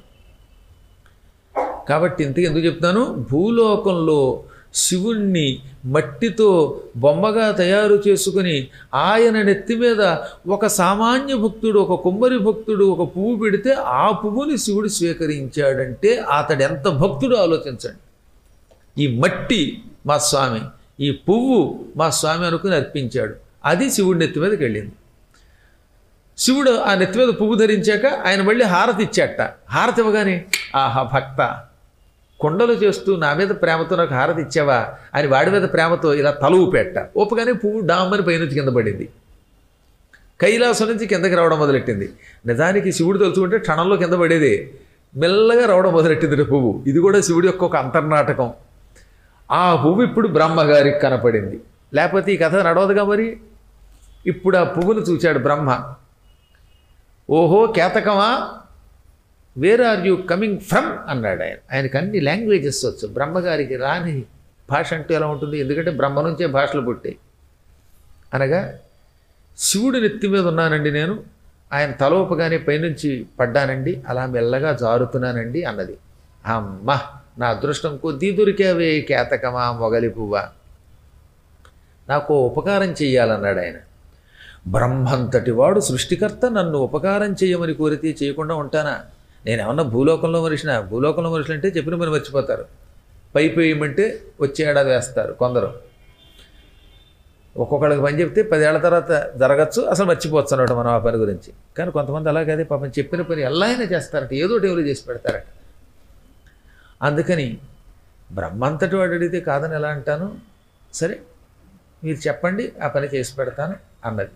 కాబట్టి ఇంతకు ఎందుకు చెప్తాను భూలోకంలో శివుణ్ణి మట్టితో బొమ్మగా తయారు చేసుకుని ఆయన నెత్తి మీద ఒక సామాన్య భక్తుడు ఒక కుమ్మరి భక్తుడు ఒక పువ్వు పెడితే ఆ పువ్వుని శివుడు స్వీకరించాడంటే అతడు ఎంత భక్తుడు ఆలోచించండి ఈ మట్టి మా స్వామి ఈ పువ్వు మా స్వామి అనుకుని అర్పించాడు అది శివుడి నెత్తి మీదకి వెళ్ళింది శివుడు ఆ నెత్తి మీద పువ్వు ధరించాక ఆయన మళ్ళీ హారతి ఇచ్చాట హారతి ఇవ్వగానే ఆహా భక్త కొండలు చేస్తూ నా మీద ప్రేమతో నాకు హారతి ఇచ్చావా అని వాడి మీద ప్రేమతో ఇలా తల ఊపెట్ట ఊపగానే పువ్వు డామ్మని పైనుంచి కింద పడింది కైలాసం నుంచి కిందకి రావడం మొదలెట్టింది నిజానికి శివుడు తలుచుకుంటే క్షణంలో కింద పడేదే మెల్లగా రావడం మొదలెట్టింది రే పువ్వు ఇది కూడా శివుడి యొక్క ఒక అంతర్నాటకం ఆ పువ్వు ఇప్పుడు బ్రహ్మగారికి కనపడింది లేకపోతే ఈ కథ నడవదుగా మరి ఇప్పుడు ఆ పువ్వును చూచాడు బ్రహ్మ ఓహో కేతకమా where are you coming from అన్నాడు ఆయన ఆయనకు అన్ని లాంగ్వేజెస్ వచ్చు బ్రహ్మగారికి రాని భాష అంటూ ఎలా ఉంటుంది ఎందుకంటే బ్రహ్మ నుంచే భాషలు పుట్టాయి అనగా శివుడి నెత్తి మీద ఉన్నానండి నేను ఆయన తలోపగానే పైనుంచి పడ్డానండి అలా మెల్లగా జారుతున్నానండి అన్నది అమ్మ నా అదృష్టం కొద్దీ దొరికావే కేతకమా మొగలి పువ్వా నాకు ఓ ఉపకారం చెయ్యాలన్నాడు ఆయన బ్రహ్మంతటి వాడు సృష్టికర్త నన్ను ఉపకారం చేయమని కోరితే చేయకుండా ఉంటానా నేను ఏమన్నా భూలోకంలో మనిషిన భూలోకంలో మనుషులు అంటే చెప్పిన పని మర్చిపోతారు పైపు వేయమంటే వచ్చే ఏడాది వేస్తారు కొందరు ఒక్కొక్కడికి పని చెప్తే పదేళ్ల తర్వాత జరగచ్చు అసలు మర్చిపోవచ్చు అన్నమాట మనం ఆ పని గురించి కానీ కొంతమంది అలాగే పాపం చెప్పిన పని ఎలా అయినా చేస్తారట ఏదో టేబుల్ చేసి పెడతారట అందుకని బ్రహ్మంతటి వాడు అడిగితే కాదని ఎలా అంటాను సరే మీరు చెప్పండి ఆ పని చేసి పెడతాను అన్నది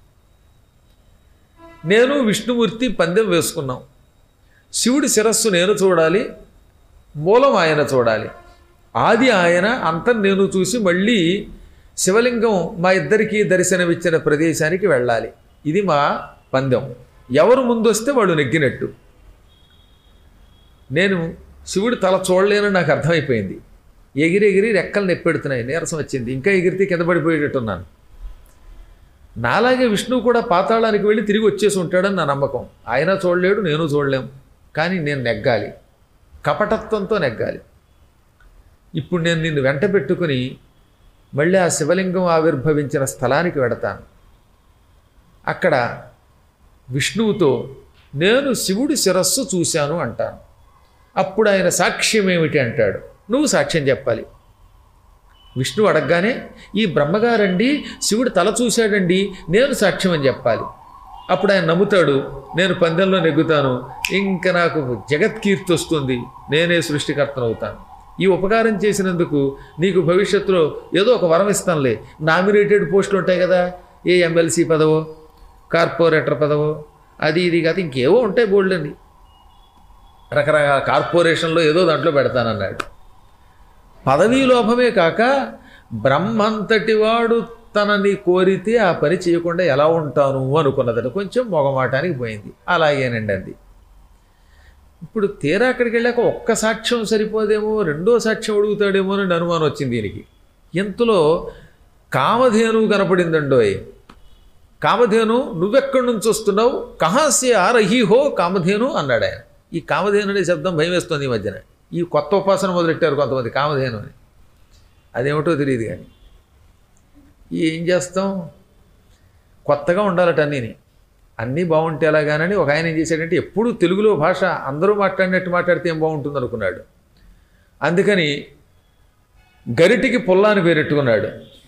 నేను విష్ణుమూర్తి పందెం వేసుకున్నాం శివుడి శిరస్సు నేను చూడాలి మూలం ఆయన చూడాలి ఆది ఆయన అంతం నేను చూసి మళ్ళీ శివలింగం మా ఇద్దరికీ దర్శనమిచ్చిన ప్రదేశానికి వెళ్ళాలి ఇది మా పందెం ఎవరు ముందు వస్తే వాళ్ళు నెగ్గినట్టు నేను శివుడి తల చూడలేనని నాకు అర్థమైపోయింది ఎగిరి ఎగిరి రెక్కలు నెప్పెడుతున్నాయి నీరసం వచ్చింది ఇంకా ఎగిరితే కింద పడిపోయేటట్టున్నాను నాలాగే విష్ణువు కూడా పాతాళానికి వెళ్ళి తిరిగి వచ్చేసి ఉంటాడని నా నమ్మకం ఆయన చూడలేడు నేను చూడలేం కానీ నేను నెగ్గాలి కపటత్వంతో నెగ్గాలి ఇప్పుడు నేను నిన్ను వెంట పెట్టుకుని మళ్ళీ ఆ శివలింగం ఆవిర్భవించిన స్థలానికి వెడతాను అక్కడ విష్ణువుతో నేను శివుడి శిరస్సు చూశాను అంటాను అప్పుడు ఆయన సాక్ష్యం ఏమిటి అంటాడు నువ్వు సాక్ష్యం చెప్పాలి విష్ణువు అడగగానే ఈ బ్రహ్మగారండి శివుడు తల చూశాడండి నేను సాక్ష్యం అని చెప్పాలి అప్పుడు ఆయన నమ్ముతాడు నేను పందెంలో నెగ్గుతాను ఇంకా నాకు జగత్కీర్తి వస్తుంది నేనే సృష్టికర్తను అవుతాను ఈ ఉపకారం చేసినందుకు నీకు భవిష్యత్తులో ఏదో ఒక వరం ఇస్తానులే నామినేటెడ్ పోస్టులు ఉంటాయి కదా ఏ ఎమ్మెల్సీ పదవో కార్పొరేటర్ పదవో అది ఇది కాదు ఇంకేవో ఉంటాయి బోల్డండి రకరకాల కార్పొరేషన్లో ఏదో దాంట్లో పెడతానన్నాడు పదవీ లోభమే కాక బ్రహ్మంతటి వాడు తనని కోరితే ఆ పని చేయకుండా ఎలా ఉంటాను అనుకున్నదట కొంచెం మొగమాటానికి పోయింది అలాగేనండి అంది ఇప్పుడు తీరా అక్కడికి వెళ్ళాక ఒక్క సాక్ష్యం సరిపోదేమో రెండో సాక్ష్యం అడుగుతాడేమో అని అనుమానం వచ్చింది దీనికి ఇంతలో కామధేను కనపడిందండోయ్ కామధేను నువ్వెక్కడి నుంచి వస్తున్నావు కహాసి ఆరహి హో కామధేను అన్నాడు ఆయన ఈ కామధేను అనే శబ్దం భయం వేస్తుంది ఈ మధ్యన ఈ కొత్త ఉపాసన మొదలెట్టారు కొంతమంది కామధేను అని అదేమిటో తెలియదు కానీ ఏం చేస్తాం కొత్తగా ఉండాలట అన్నీని అన్నీ బాగుంటే ఎలాగానని ఒక ఆయన ఏం చేశాడంటే ఎప్పుడు తెలుగులో భాష అందరూ మాట్లాడినట్టు మాట్లాడితే ఏం బాగుంటుంది అనుకున్నాడు అందుకని గరిటికి పుల్ల అని పేరెట్టుకున్నాడు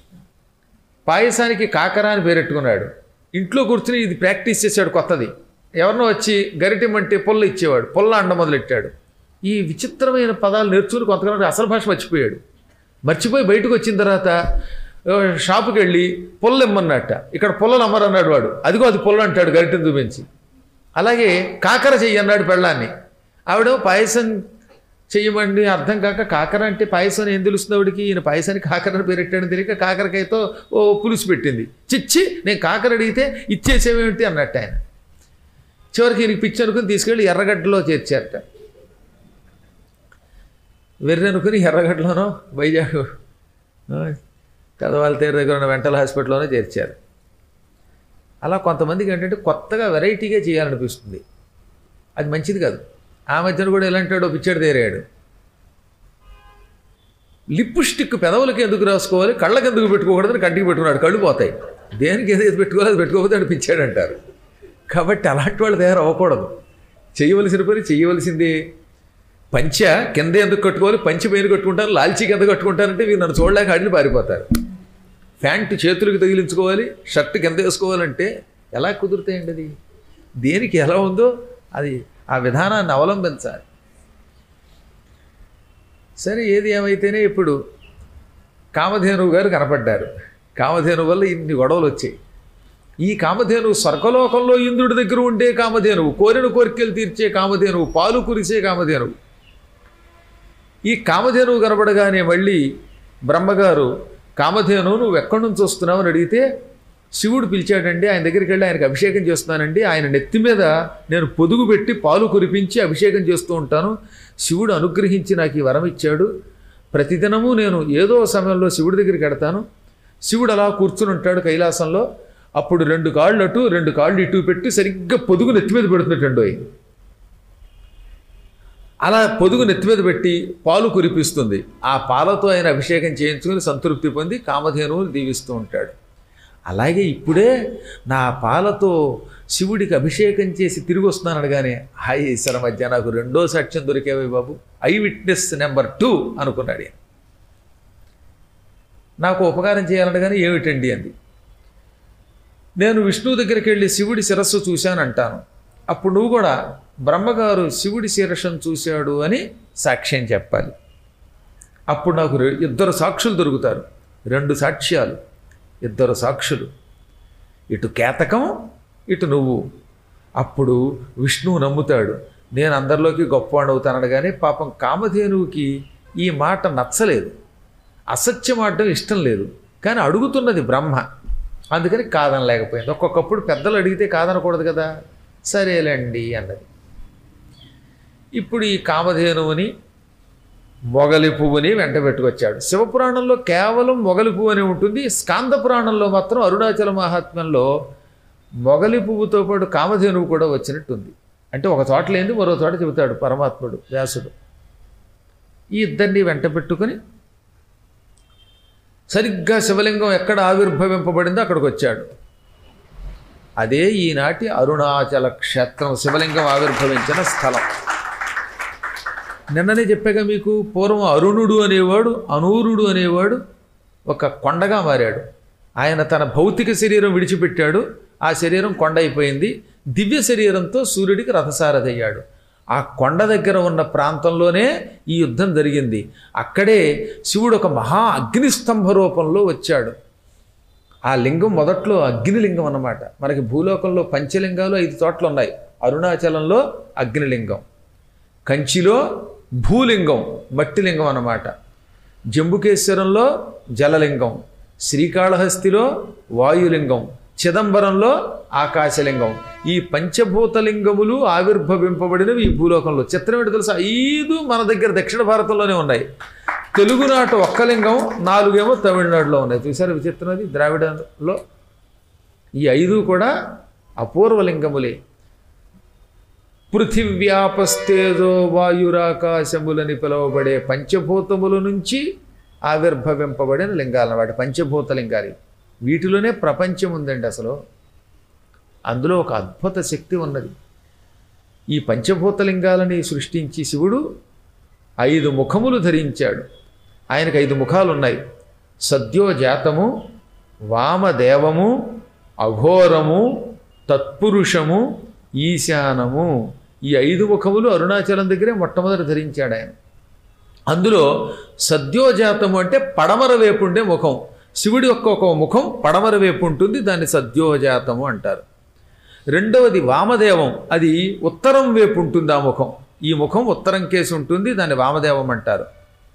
పాయసానికి కాకర అని పేరెట్టుకున్నాడు ఇంట్లో కూర్చుని ఇది ప్రాక్టీస్ చేశాడు కొత్తది ఎవరినో వచ్చి గరిటెమంటే పుల్ల ఇచ్చేవాడు పుల్ల అండ మొదలెట్టాడు ఈ విచిత్రమైన పదాలు నేర్చుకుని కొంతకాలం అసలు భాష మర్చిపోయాడు మర్చిపోయి బయటకు వచ్చిన తర్వాత ఆ, షాపుకి వెళ్ళి పుల్ల ఇమ్మన్నట్ట ఇక్కడ పుల్లలు అమ్మరన్నాడు వాడు అదిగో అది పుల్ల అంటాడు గరిటెను చూపించి అలాగే కాకర చెయ్యి అన్నాడు పెళ్ళాన్ని ఆవిడ పాయసం చెయ్యమండి అర్థం కాక కాకర అంటే పాయసం ఏం తెలుస్తుంది ఆవిడికి ఈయన పాయసానికి కాకరని పేరెట్టాడని తెలియక కాకరకాయతో ఓ పులుసు పెట్టింది చిచ్చి నేను కాకర అడిగితే ఇచ్చేసేమేమిటి అన్నట్టు ఆయన చివరికి ఈయనకి పిచ్చి అనుకుని తీసుకెళ్ళి ఎర్రగడ్డలో చేర్చారట వెర్రి అనుకుని ఎర్రగడ్డలోనో వైజాగ్ ఆ, కదవాళ్ళ తీరు దగ్గర ఉన్న మెంటల్ హాస్పిటల్లోనే చేర్చారు అలా కొంతమందికి ఏంటంటే కొత్తగా వెరైటీగా చేయాలనిపిస్తుంది అది మంచిది కాదు ఆ మధ్యన కూడా ఎలా అంటాడో పిచ్చాడు తేరాడు లిప్స్టిక్ పెదవులకి ఎందుకు రాసుకోవాలి కళ్ళకి ఎందుకు పెట్టుకోకూడదని కంటికి పెట్టుకున్నాడు కళ్ళు పోతాయి దేనికి ఏదైతే పెట్టుకోవాలి అది పెట్టుకోకపోతే అని పిచ్చాడు అంటారు కాబట్టి అలాంటి వాళ్ళు తయారు అవ్వకూడదు చేయవలసిన పని చేయవలసిందే పంచ కింద ఎందుకు కట్టుకోవాలి పంచి పైన కట్టుకుంటారు లాల్చీ కింద కట్టుకుంటారంటే వీరు నన్ను చూడలేక అడిగి పారిపోతారు ప్యాంట్ చేతులకు తగిలించుకోవాలి షర్ట్ కింద వేసుకోవాలంటే ఎలా కుదురుతాయండి అది దేనికి ఎలా ఉందో అది ఆ విధానాన్ని అవలంబించాలి సరే ఏది ఏమైతేనే ఇప్పుడు కామధేనువు గారు కనపడ్డారు కామధేను వల్ల ఇన్ని గొడవలు వచ్చాయి ఈ కామధేనువు స్వర్గలోకంలో ఇంద్రుడి దగ్గర ఉండే కామధేనువు కోరిన కోరికలు తీర్చే కామధేనువు పాలు కురిసే కామధేనువు ఈ కామధేనువు కనపడగానే మళ్ళీ బ్రహ్మగారు కామధేను నువ్వు ఎక్కడి నుంచి వస్తున్నావు అని అడిగితే శివుడు పిలిచాడండి ఆయన దగ్గరికి వెళ్ళి ఆయనకు అభిషేకం చేస్తున్నానండి ఆయన నెత్తి మీద నేను పొదుగు పెట్టి పాలు కురిపించి అభిషేకం చేస్తూ ఉంటాను శివుడు అనుగ్రహించి నాకు ఈ వరం ఇచ్చాడు ప్రతిదినము నేను ఏదో సమయంలో శివుడి దగ్గరికి వెడతాను శివుడు అలా కూర్చుని ఉంటాడు కైలాసంలో అప్పుడు రెండు కాళ్ళు అటు రెండు కాళ్ళు ఇటు పెట్టి సరిగ్గా పొదుగు నెత్తి మీద పెడుతున్నట్టు అలా పొదుగు నెత్తి మీద పెట్టి పాలు కురిపిస్తుంది ఆ పాలతో ఆయన అభిషేకం చేయించుకుని సంతృప్తి పొంది కామధేనువుని దీవిస్తూ ఉంటాడు అలాగే ఇప్పుడే నా పాలతో శివుడికి అభిషేకం చేసి తిరిగి వస్తున్నాను అనగానే హాయ్ ఈశ్వర మధ్య నాకు రెండో సాక్ష్యం దొరికేవే బాబు ఐ విట్నెస్ నెంబర్ టూ అనుకున్నాడు ఈయన. నాకు ఉపకారం చేయాలనగానే ఏమిటండి అంది నేను విష్ణువు దగ్గరికి వెళ్ళి శివుడి శిరస్సు చూశాను అంటాను అప్పుడు నువ్వు కూడా బ్రహ్మగారు శివుడి శిరస్సును చూశాడు అని సాక్ష్యం చెప్పాలి అప్పుడు నాకు రె- ఇద్దరు సాక్షులు దొరుకుతారు రెండు సాక్ష్యాలు ఇద్దరు సాక్షులు ఇటు కేతకం ఇటు నువ్వు అప్పుడు విష్ణువు నమ్ముతాడు నేను అందరిలోకి గొప్పవాడవుతానడు కానీ పాపం కామధేనువుకి ఈ మాట నచ్చలేదు అసత్యం ఆడడం ఇష్టం లేదు కానీ అడుగుతున్నది బ్రహ్మ అందుకని కాదనలేకపోయింది ఒక్కొక్కప్పుడు పెద్దలు అడిగితే కాదనకూడదు కదా సరేలేండి అన్నది ఇప్పుడు ఈ కామధేనువుని మొగలి పువ్వుని వెంట పెట్టుకొచ్చాడు శివపురాణంలో కేవలం మొగలి పువ్వు అని ఉంటుంది స్కాంద పురాణంలో మాత్రం అరుణాచల మహాత్మ్యంలో మొగలి పువ్వుతో పాటు కామధేనువు కూడా వచ్చినట్టుంది అంటే ఒక చోట లేని మరో చోట చెబుతాడు పరమాత్ముడు వ్యాసుడు ఈ ఇద్దరిని వెంట పెట్టుకుని సరిగ్గా శివలింగం ఎక్కడ ఆవిర్భవింపబడిందో అక్కడికి వచ్చాడు అదే ఈనాటి అరుణాచల క్షేత్రం శివలింగం ఆవిర్భవించిన స్థలం నిన్ననే చెప్పాక మీకు పూర్వం అరుణుడు అనేవాడు అనూరుడు అనేవాడు ఒక కొండగా మారాడు ఆయన తన భౌతిక శరీరం విడిచిపెట్టాడు ఆ శరీరం కొండ అయిపోయింది దివ్య శరీరంతో సూర్యుడికి రథసారథి అయ్యాడు ఆ కొండ దగ్గర ఉన్న ప్రాంతంలోనే ఈ యుద్ధం జరిగింది అక్కడే శివుడు ఒక మహా అగ్నిస్తంభ రూపంలో వచ్చాడు ఆ లింగం మొదట్లో అగ్నిలింగం అన్నమాట మనకి భూలోకంలో పంచలింగాలు ఐదు చోట్ల ఉన్నాయి అరుణాచలంలో అగ్నిలింగం కంచిలో భూలింగం మట్టిలింగం అన్నమాట జంబుకేశ్వరంలో జలలింగం శ్రీకాళహస్తిలో వాయులింగం చిదంబరంలో ఆకాశలింగం ఈ పంచభూతలింగములు ఆవిర్భవింపబడినవి ఈ భూలోకంలో చిత్రం ఏంటో తెలుసా ఐదు మన దగ్గర దక్షిణ భారతంలోనే ఉన్నాయి తెలుగునాట ఒక్క లింగం నాలుగేమో తమిళనాడులో ఉన్నాయి చూసారు విచిత్రం అది ద్రావిడంలో ఈ ఐదు కూడా అపూర్వ లింగములే పృథివ్యాపస్తేజో వాయురాకాశములని పిలువబడే పంచభూతముల నుంచి ఆవిర్భవింపబడిన లింగాలు అన్నమాట పంచభూత లింగాలు వీటిలోనే ప్రపంచం ఉందండి అసలు అందులో ఒక అద్భుత శక్తి ఉన్నది ఈ పంచభూత లింగాలని సృష్టించి శివుడు ఐదు ముఖములు ధరించాడు ఆయనకు ఐదు ముఖాలు ఉన్నాయి సద్యోజాతము వామదేవము అఘోరము తత్పురుషము ఈశానము ఈ ఐదు ముఖములు అరుణాచలం దగ్గరే మొట్టమొదటి ధరించాడు ఆయన అందులో సద్యోజాతము అంటే పడమర వైపు ఉండే ముఖం శివుడి యొక్క ఒక ముఖం పడమర వైపు ఉంటుంది దాన్ని సద్యోజాతము అంటారు రెండవది వామదేవం అది ఉత్తరం వైపు ఉంటుంది ఆ ముఖం ఈ ముఖం ఉత్తరం కేసి ఉంటుంది దాన్ని వామదేవం అంటారు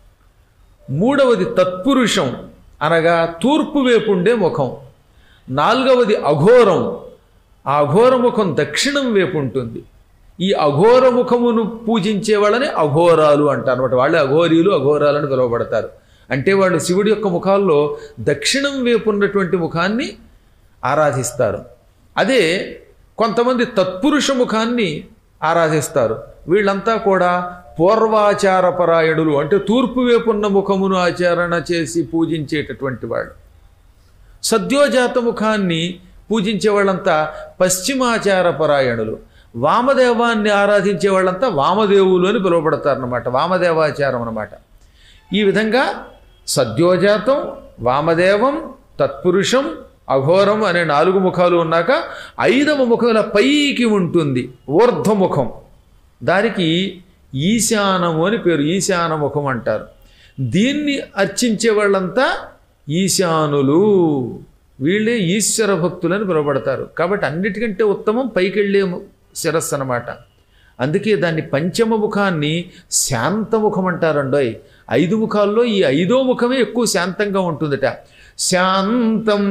మూడవది తత్పురుషం అనగా తూర్పు వైపు ఉండే ముఖం నాలుగవది అఘోరం ఆ అఘోర ముఖం దక్షిణం వైపు ఉంటుంది ఈ అఘోర ముఖమును పూజించే వాళ్ళని అఘోరాలు అంటారు అనమాట వాళ్ళే అఘోరీలు అఘోరాలని పిలువబడతారు అంటే వాళ్ళు శివుడి యొక్క ముఖాల్లో దక్షిణం వైపు ఉన్నటువంటి ముఖాన్ని ఆరాధిస్తారు అదే కొంతమంది తత్పురుష ముఖాన్ని ఆరాధిస్తారు వీళ్ళంతా కూడా పూర్వాచారపరాయణులు అంటే తూర్పు వైపు ఉన్న ముఖమును ఆచరణ చేసి పూజించేటటువంటి వాళ్ళు సద్యోజాత ముఖాన్ని పూజించే వాళ్ళంతా పశ్చిమాచారపరాయణులు వామదేవాన్ని ఆరాధించే వాళ్ళంతా వామదేవులు అని పిలువబడతారన్నమాట వామదేవాచారం అన్నమాట ఈ విధంగా సద్యోజాతం వామదేవం తత్పురుషం అఘోరం అనే నాలుగు ముఖాలు ఉన్నాక ఐదవ ముఖం ఇలా పైకి ఉంటుంది ఊర్ధ్వముఖం దానికి ఈశానము అని పేరు ఈశానముఖం అంటారు దీన్ని అర్చించే వాళ్ళంతా ఈశానులు వీళ్ళే ఈశ్వర భక్తులని పిలువబడతారు కాబట్టి అన్నిటికంటే ఉత్తమం పైకెళ్ళే శిరస్సు అనమాట అందుకే దాన్ని పంచమ ముఖాన్ని శాంతముఖం అంటారండోయ్ ఐదు ముఖాల్లో ఈ ఐదో ముఖమే ఎక్కువ శాంతంగా ఉంటుందట శాంతం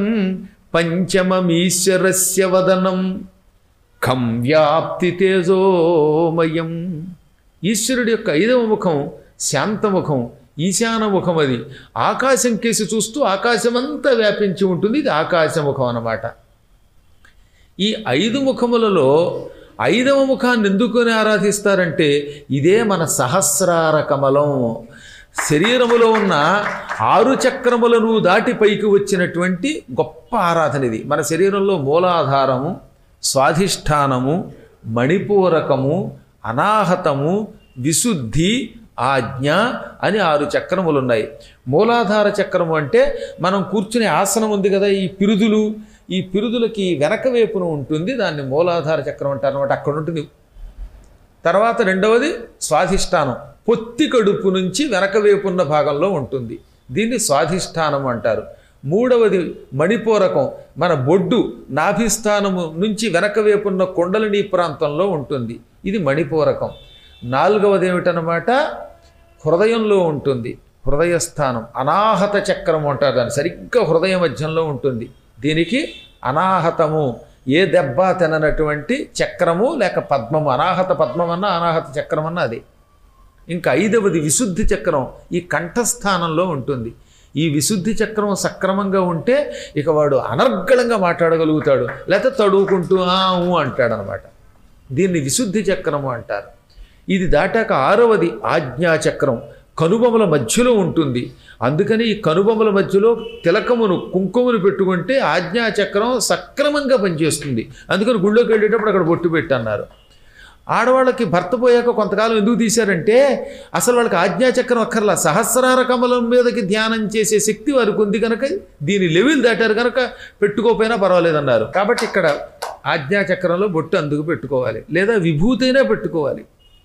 పంచమమీశ్వరస్య వదనం ఖం వ్యాప్తి తేజోమయం ఈశ్వరుడి యొక్క ఐదవ ముఖం శాంతముఖం ఈశాన ముఖం అది ఆకాశం కేసి చూస్తూ ఆకాశమంతా వ్యాపించి ఉంటుంది ఇది ఆకాశముఖం అన్నమాట ఈ ఐదు ముఖములలో ఐదవ ముఖాన్ని ఎందుకుని ఆరాధిస్తారంటే ఇదే మన సహస్రార కమలం శరీరములో ఉన్న ఆరు చక్రములను దాటి పైకి వచ్చినటువంటి గొప్ప ఆరాధన ఇది మన శరీరంలో మూలాధారము స్వాధిష్టానము మణిపూరకము అనాహతము విశుద్ధి ఆజ్ఞ అని ఆరు చక్రములు ఉన్నాయి మూలాధార చక్రము అంటే మనం కూర్చునే ఆసనం ఉంది కదా ఈ పిరుదులు ఈ పిరుదులకి వెనక వైపున ఉంటుంది దాన్ని మూలాధార చక్రం అంటారు అనమాట అక్కడ ఉంటుంది తర్వాత రెండవది స్వాధిష్టానం పొత్తి కడుపు నుంచి వెనక వైపున్న భాగంలో ఉంటుంది దీన్ని స్వాధిష్టానం అంటారు మూడవది మణిపూరకం మన బొడ్డు నాభిస్థానము నుంచి వెనక వైపున్న కొండలిని ప్రాంతంలో ఉంటుంది ఇది మణిపూరకం నాలుగవది ఏమిటనమాట హృదయంలో ఉంటుంది హృదయస్థానం అనాహత చక్రం అంటారు దాన్ని సరిగ్గా హృదయ మధ్యంలో ఉంటుంది దీనికి అనాహతము ఏ దెబ్బ తిననటువంటి చక్రము లేక పద్మము అనాహత పద్మమన్నా అనాహత చక్రమన్నా అది ఇంకా ఐదవది విశుద్ధి చక్రం ఈ కంఠస్థానంలో ఉంటుంది ఈ విశుద్ధి చక్రం సక్రమంగా ఉంటే ఇక వాడు అనర్గళంగా మాట్లాడగలుగుతాడు లేకపోతే తడువుకుంటూ ఆ ఊ అంటాడనమాట దీన్ని విశుద్ధి చక్రము అంటారు ఇది దాటాక ఆరవది ఆజ్ఞాచక్రం కనుబొమల మధ్యలో ఉంటుంది అందుకని ఈ కనుబొమల మధ్యలో తిలకమును కుంకుమను పెట్టుకుంటే ఆజ్ఞాచక్రం సక్రమంగా పనిచేస్తుంది అందుకని గుళ్ళోకి వెళ్ళేటప్పుడు అక్కడ బొట్టు పెట్టన్నారు ఆడవాళ్ళకి భర్త పోయాక కొంతకాలం ఎందుకు తీశారంటే అసలు వాళ్ళకి ఆజ్ఞాచక్రం అక్కర్లా సహస్రార కమలం మీదకి ధ్యానం చేసే శక్తి వారికి ఉంది కనుక దీని లెవెల్ దాటారు కనుక పెట్టుకోకపోయినా పర్వాలేదన్నారు కాబట్టి ఇక్కడ ఆజ్ఞాచక్రంలో బొట్టు అందుకు పెట్టుకోవాలి లేదా విభూతైనా పెట్టుకోవాలి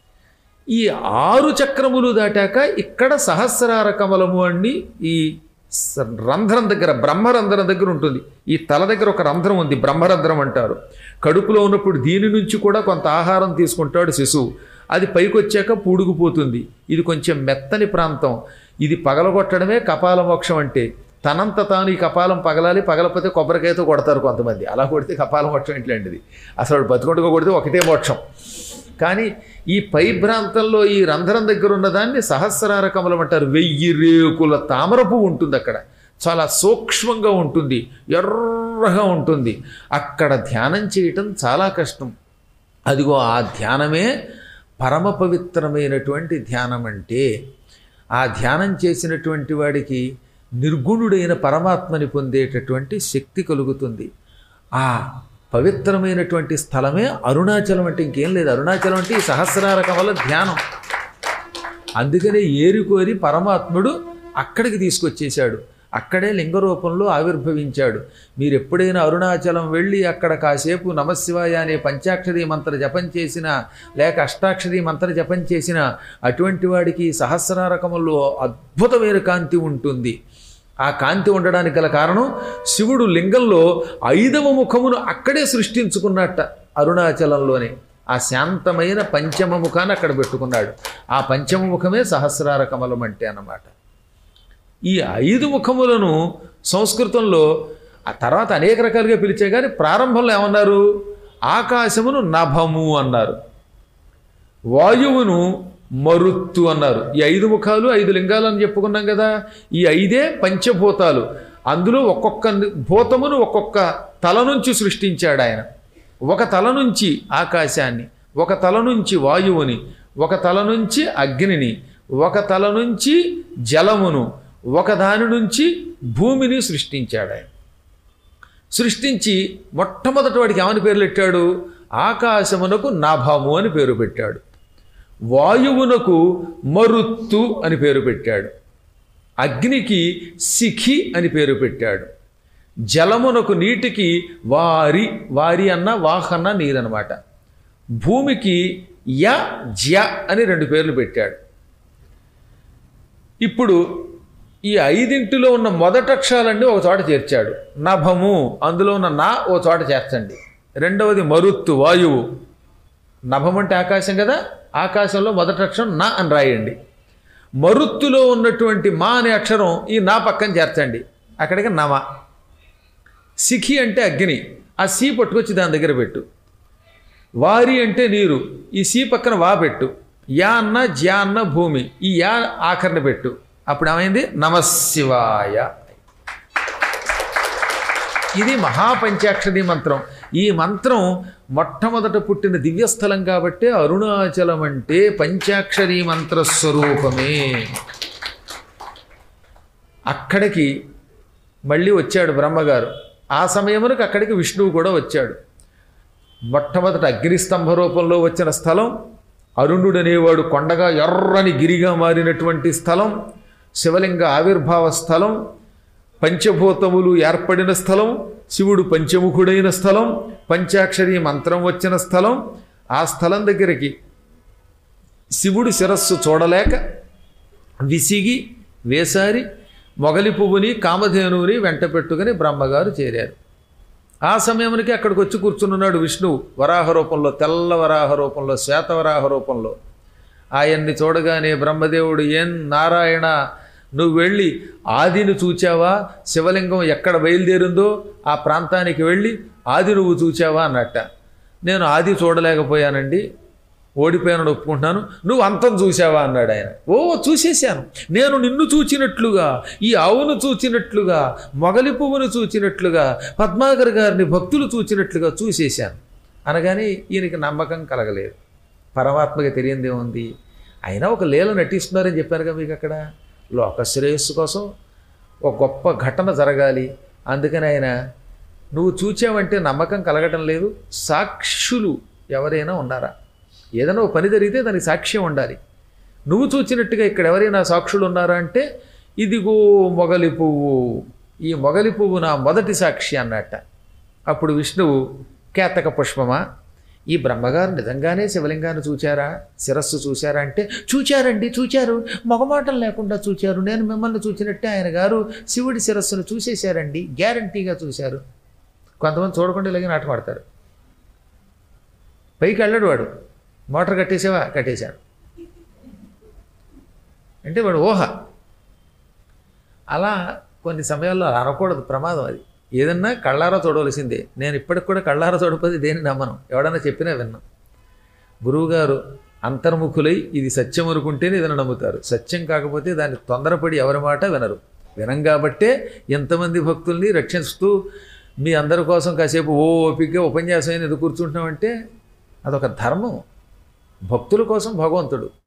ఈ ఆరు చక్రములు దాటాక ఇక్కడ సహస్రార కమలము అని ఈ స- రంధ్రం దగ్గర బ్రహ్మరంధ్రం దగ్గర ఉంటుంది ఈ తల దగ్గర ఒక రంధ్రం ఉంది బ్రహ్మరంధ్రం అంటారు కడుపులో ఉన్నప్పుడు దీని నుంచి కూడా కొంత ఆహారం తీసుకుంటాడు శిశువు అది పైకి వచ్చాక పూడుకుపోతుంది ఇది కొంచెం మెత్తని ప్రాంతం ఇది పగలగొట్టడమే కపాల మోక్షం అంటే తనంత తాను ఈ కపాలం పగలాలి పగలపోతే కొబ్బరికాయతో కొడతారు కొంతమంది అలా కొడితే కపాల మోక్షం ఇట్లాంటిది అసలు వాడు బతుకుంటూ కొడితే ఒకటే మోక్షం కానీ ఈ పై ప్రాంతంలో ఈ రంధ్రం దగ్గర ఉన్నదాన్ని సహస్రార కమలం అంటారు వెయ్యి రేకుల తామర పువ్వు ఉంటుంది అక్కడ చాలా సూక్ష్మంగా ఉంటుంది ఎర్రగా ఉంటుంది అక్కడ ధ్యానం చేయటం చాలా కష్టం అదిగో ఆ ధ్యానమే పరమ పవిత్రమైనటువంటి ధ్యానం అంటే ఆ ధ్యానం చేసినటువంటి వాడికి నిర్గుణుడైన పరమాత్మని పొందేటటువంటి శక్తి కలుగుతుంది ఆ పవిత్రమైనటువంటి స్థలమే అరుణాచలం అంటే ఇంకేం లేదు అరుణాచలం అంటే ఈ సహస్రార కమల ధ్యానం అందుకనే ఏరుకోరి పరమాత్ముడు అక్కడికి తీసుకొచ్చేశాడు అక్కడే లింగ రూపంలో ఆవిర్భవించాడు మీరు ఎప్పుడైనా అరుణాచలం వెళ్ళి అక్కడ కాసేపు నమశివాయ అనే పంచాక్షరి మంత్ర జపం చేసిన లేక అష్టాక్షరి మంత్ర జపం చేసిన అటువంటి వాడికి సహస్రారకములో అద్భుతమైన కాంతి ఉంటుంది ఆ కాంతి ఉండడానికి గల కారణం శివుడు లింగంలో ఐదవ ముఖమును అక్కడే సృష్టించుకున్నట్ట అరుణాచలంలోనే ఆ శాంతమైన పంచమ ముఖాన్ని అక్కడ పెట్టుకున్నాడు ఆ పంచమ ముఖమే సహస్రార కమలం అంటే అన్నమాట ఈ ఐదు ముఖములను సంస్కృతంలో ఆ తర్వాత అనేక రకాలుగా పిలిచే కానీ ప్రారంభంలో ఏమన్నారు ఆకాశమును నభము అన్నారు వాయువును మరుత్తు అన్నారు ఈ ఐదు ముఖాలు ఐదు లింగాలు అని చెప్పుకున్నాం కదా ఈ ఐదే పంచభూతాలు అందులో ఒక్కొక్క భూతమును ఒక్కొక్క తల నుంచి సృష్టించాడు ఆయన ఒక తల నుంచి ఆకాశాన్ని ఒక తల నుంచి వాయువుని ఒక తల నుంచి అగ్నిని ఒక తల నుంచి జలమును ఒక దాని నుంచి భూమిని సృష్టించాడు ఆయన సృష్టించి మొట్టమొదటి వాడికి ఏమని పేర్లు పెట్టాడు ఆకాశమునకు నాభము అని పేరు పెట్టాడు వాయువునకు మరుత్తు అని పేరు పెట్టాడు అగ్నికి శిఖి అని పేరు పెట్టాడు జలమునకు నీటికి వారి వారి అన్న వాహన నీరనమాట భూమికి య జ్య అని రెండు పేర్లు పెట్టాడు ఇప్పుడు ఈ ఐదింటిలో ఉన్న మొదటి అక్షరాలన్నీ ఒక చోట చేర్చాడు నభము అందులో ఉన్న నా ఓ చోట చేర్చండి రెండవది మరుత్తు వాయువు నభం అంటే ఆకాశం కదా ఆకాశంలో మొదటి అక్షరం నా అని రాయండి మరుత్తులో ఉన్నటువంటి మా అనే అక్షరం ఈ నా పక్కన చేర్చండి అక్కడికి నమ సిఖి అంటే అగ్ని ఆ సి పట్టుకొచ్చి దాని దగ్గర పెట్టు వారి అంటే నీరు ఈ సి పక్కన వా పెట్టు యా అన్న జ్యా అన్న భూమి ఈ యా ఆఖరణ పెట్టు అప్పుడు ఏమైంది నమశివాయ ఇది మహాపంచాక్షరి మంత్రం ఈ మంత్రం మొట్టమొదట పుట్టిన దివ్యస్థలం కాబట్టి అరుణాచలం అంటే పంచాక్షరి మంత్ర స్వరూపమే అక్కడికి మళ్ళీ వచ్చాడు బ్రహ్మగారు ఆ సమయమునకు అక్కడికి విష్ణువు కూడా వచ్చాడు మొట్టమొదట అగ్నిస్తంభ రూపంలో వచ్చిన స్థలం అరుణుడు అనేవాడు కొండగా ఎర్రని గిరిగా మారినటువంటి స్థలం శివలింగ ఆవిర్భావ స్థలం పంచభూతములు ఏర్పడిన స్థలం శివుడు పంచముఖుడైన స్థలం పంచాక్షరి మంత్రం వచ్చిన స్థలం ఆ స్థలం దగ్గరికి శివుడి శిరస్సు చూడలేక విసిగి వేసారి మొగలి పువ్వుని కామధేనువుని వెంట పెట్టుకుని బ్రహ్మగారు చేరారు ఆ సమయానికి అక్కడికి వచ్చి కూర్చున్నాడు విష్ణువు వరాహ రూపంలో తెల్ల వరాహ రూపంలో శ్వేత వరాహ రూపంలో ఆయన్ని చూడగానే బ్రహ్మదేవుడు ఏం నారాయణ నువ్వు వెళ్ళి ఆదిని చూచావా శివలింగం ఎక్కడ బయలుదేరిందో ఆ ప్రాంతానికి వెళ్ళి ఆది నువ్వు చూచావా అన్నట్ట నేను ఆది చూడలేకపోయానండి ఓడిపోయానని ఒప్పుకుంటున్నాను నువ్వు అంతం చూసావా అన్నాడు ఆయన ఓ చూసేశాను నేను నిన్ను చూచినట్లుగా ఈ ఆవును చూచినట్లుగా మొగలి పువ్వును చూచినట్లుగా పద్మాకర్ గారిని భక్తులు చూచినట్లుగా చూసేశాను అనగానే ఈయనకి నమ్మకం కలగలేదు పరమాత్మకి తెలియందేముంది అయినా ఒక లీల నటిస్తున్నారని చెప్పానుగా మీకు అక్కడ లోక శ్రేయస్సు కోసం ఒక గొప్ప ఘటన జరగాలి అందుకని ఆయన నువ్వు చూచావంటే నమ్మకం కలగటం లేదు సాక్షులు ఎవరైనా ఉన్నారా ఏదైనా ఒక పని జరిగితే దానికి సాక్ష్యం ఉండాలి నువ్వు చూచినట్టుగా ఇక్కడ ఎవరైనా సాక్షులు ఉన్నారా అంటే ఇదిగో మొగలి పువ్వు ఈ మొగలి పువ్వు నా మొదటి సాక్షి అన్నట్ట అప్పుడు విష్ణువు కేతక పుష్పమా ఈ బ్రహ్మగారు నిజంగానే శివలింగాన్ని చూచారా శిరస్సు చూచారా అంటే చూచారండి చూచారు మొగమాటం లేకుండా చూచారు నేను మిమ్మల్ని చూచినట్టే ఆయన గారు శివుడి శిరస్సును చూసేశారండి గ్యారంటీగా చూశారు కొంతమంది చూడకుండా ఇలాగే నాటమాడతారు పైకి వెళ్ళాడు వాడు మోటార్ కట్టేసావా కట్టేశాను అంటే వాడు ఊహ అలా కొన్ని సమయాల్లో అలా అనకూడదు ప్రమాదం అది ఏదన్నా కళ్ళారా చూడవలసిందే నేను ఇప్పటికి కూడా కళ్ళారా చూడకపోతే దేని నమ్మను ఎవడన్నా చెప్పినా విన్నాం గురువుగారు అంతర్ముఖులై ఇది సత్యం అనుకుంటేనే ఏదైనా నమ్ముతారు సత్యం కాకపోతే దాన్ని తొందరపడి ఎవరి మాట వినరు వినం కాబట్టే ఎంతమంది భక్తుల్ని రక్షిస్తూ మీ అందరి కోసం కాసేపు ఓ ఓపికగా ఉపన్యాసం అయిన ఎదురు కూర్చుంటున్నామంటే అదొక ధర్మం భక్తుల కోసం భగవంతుడు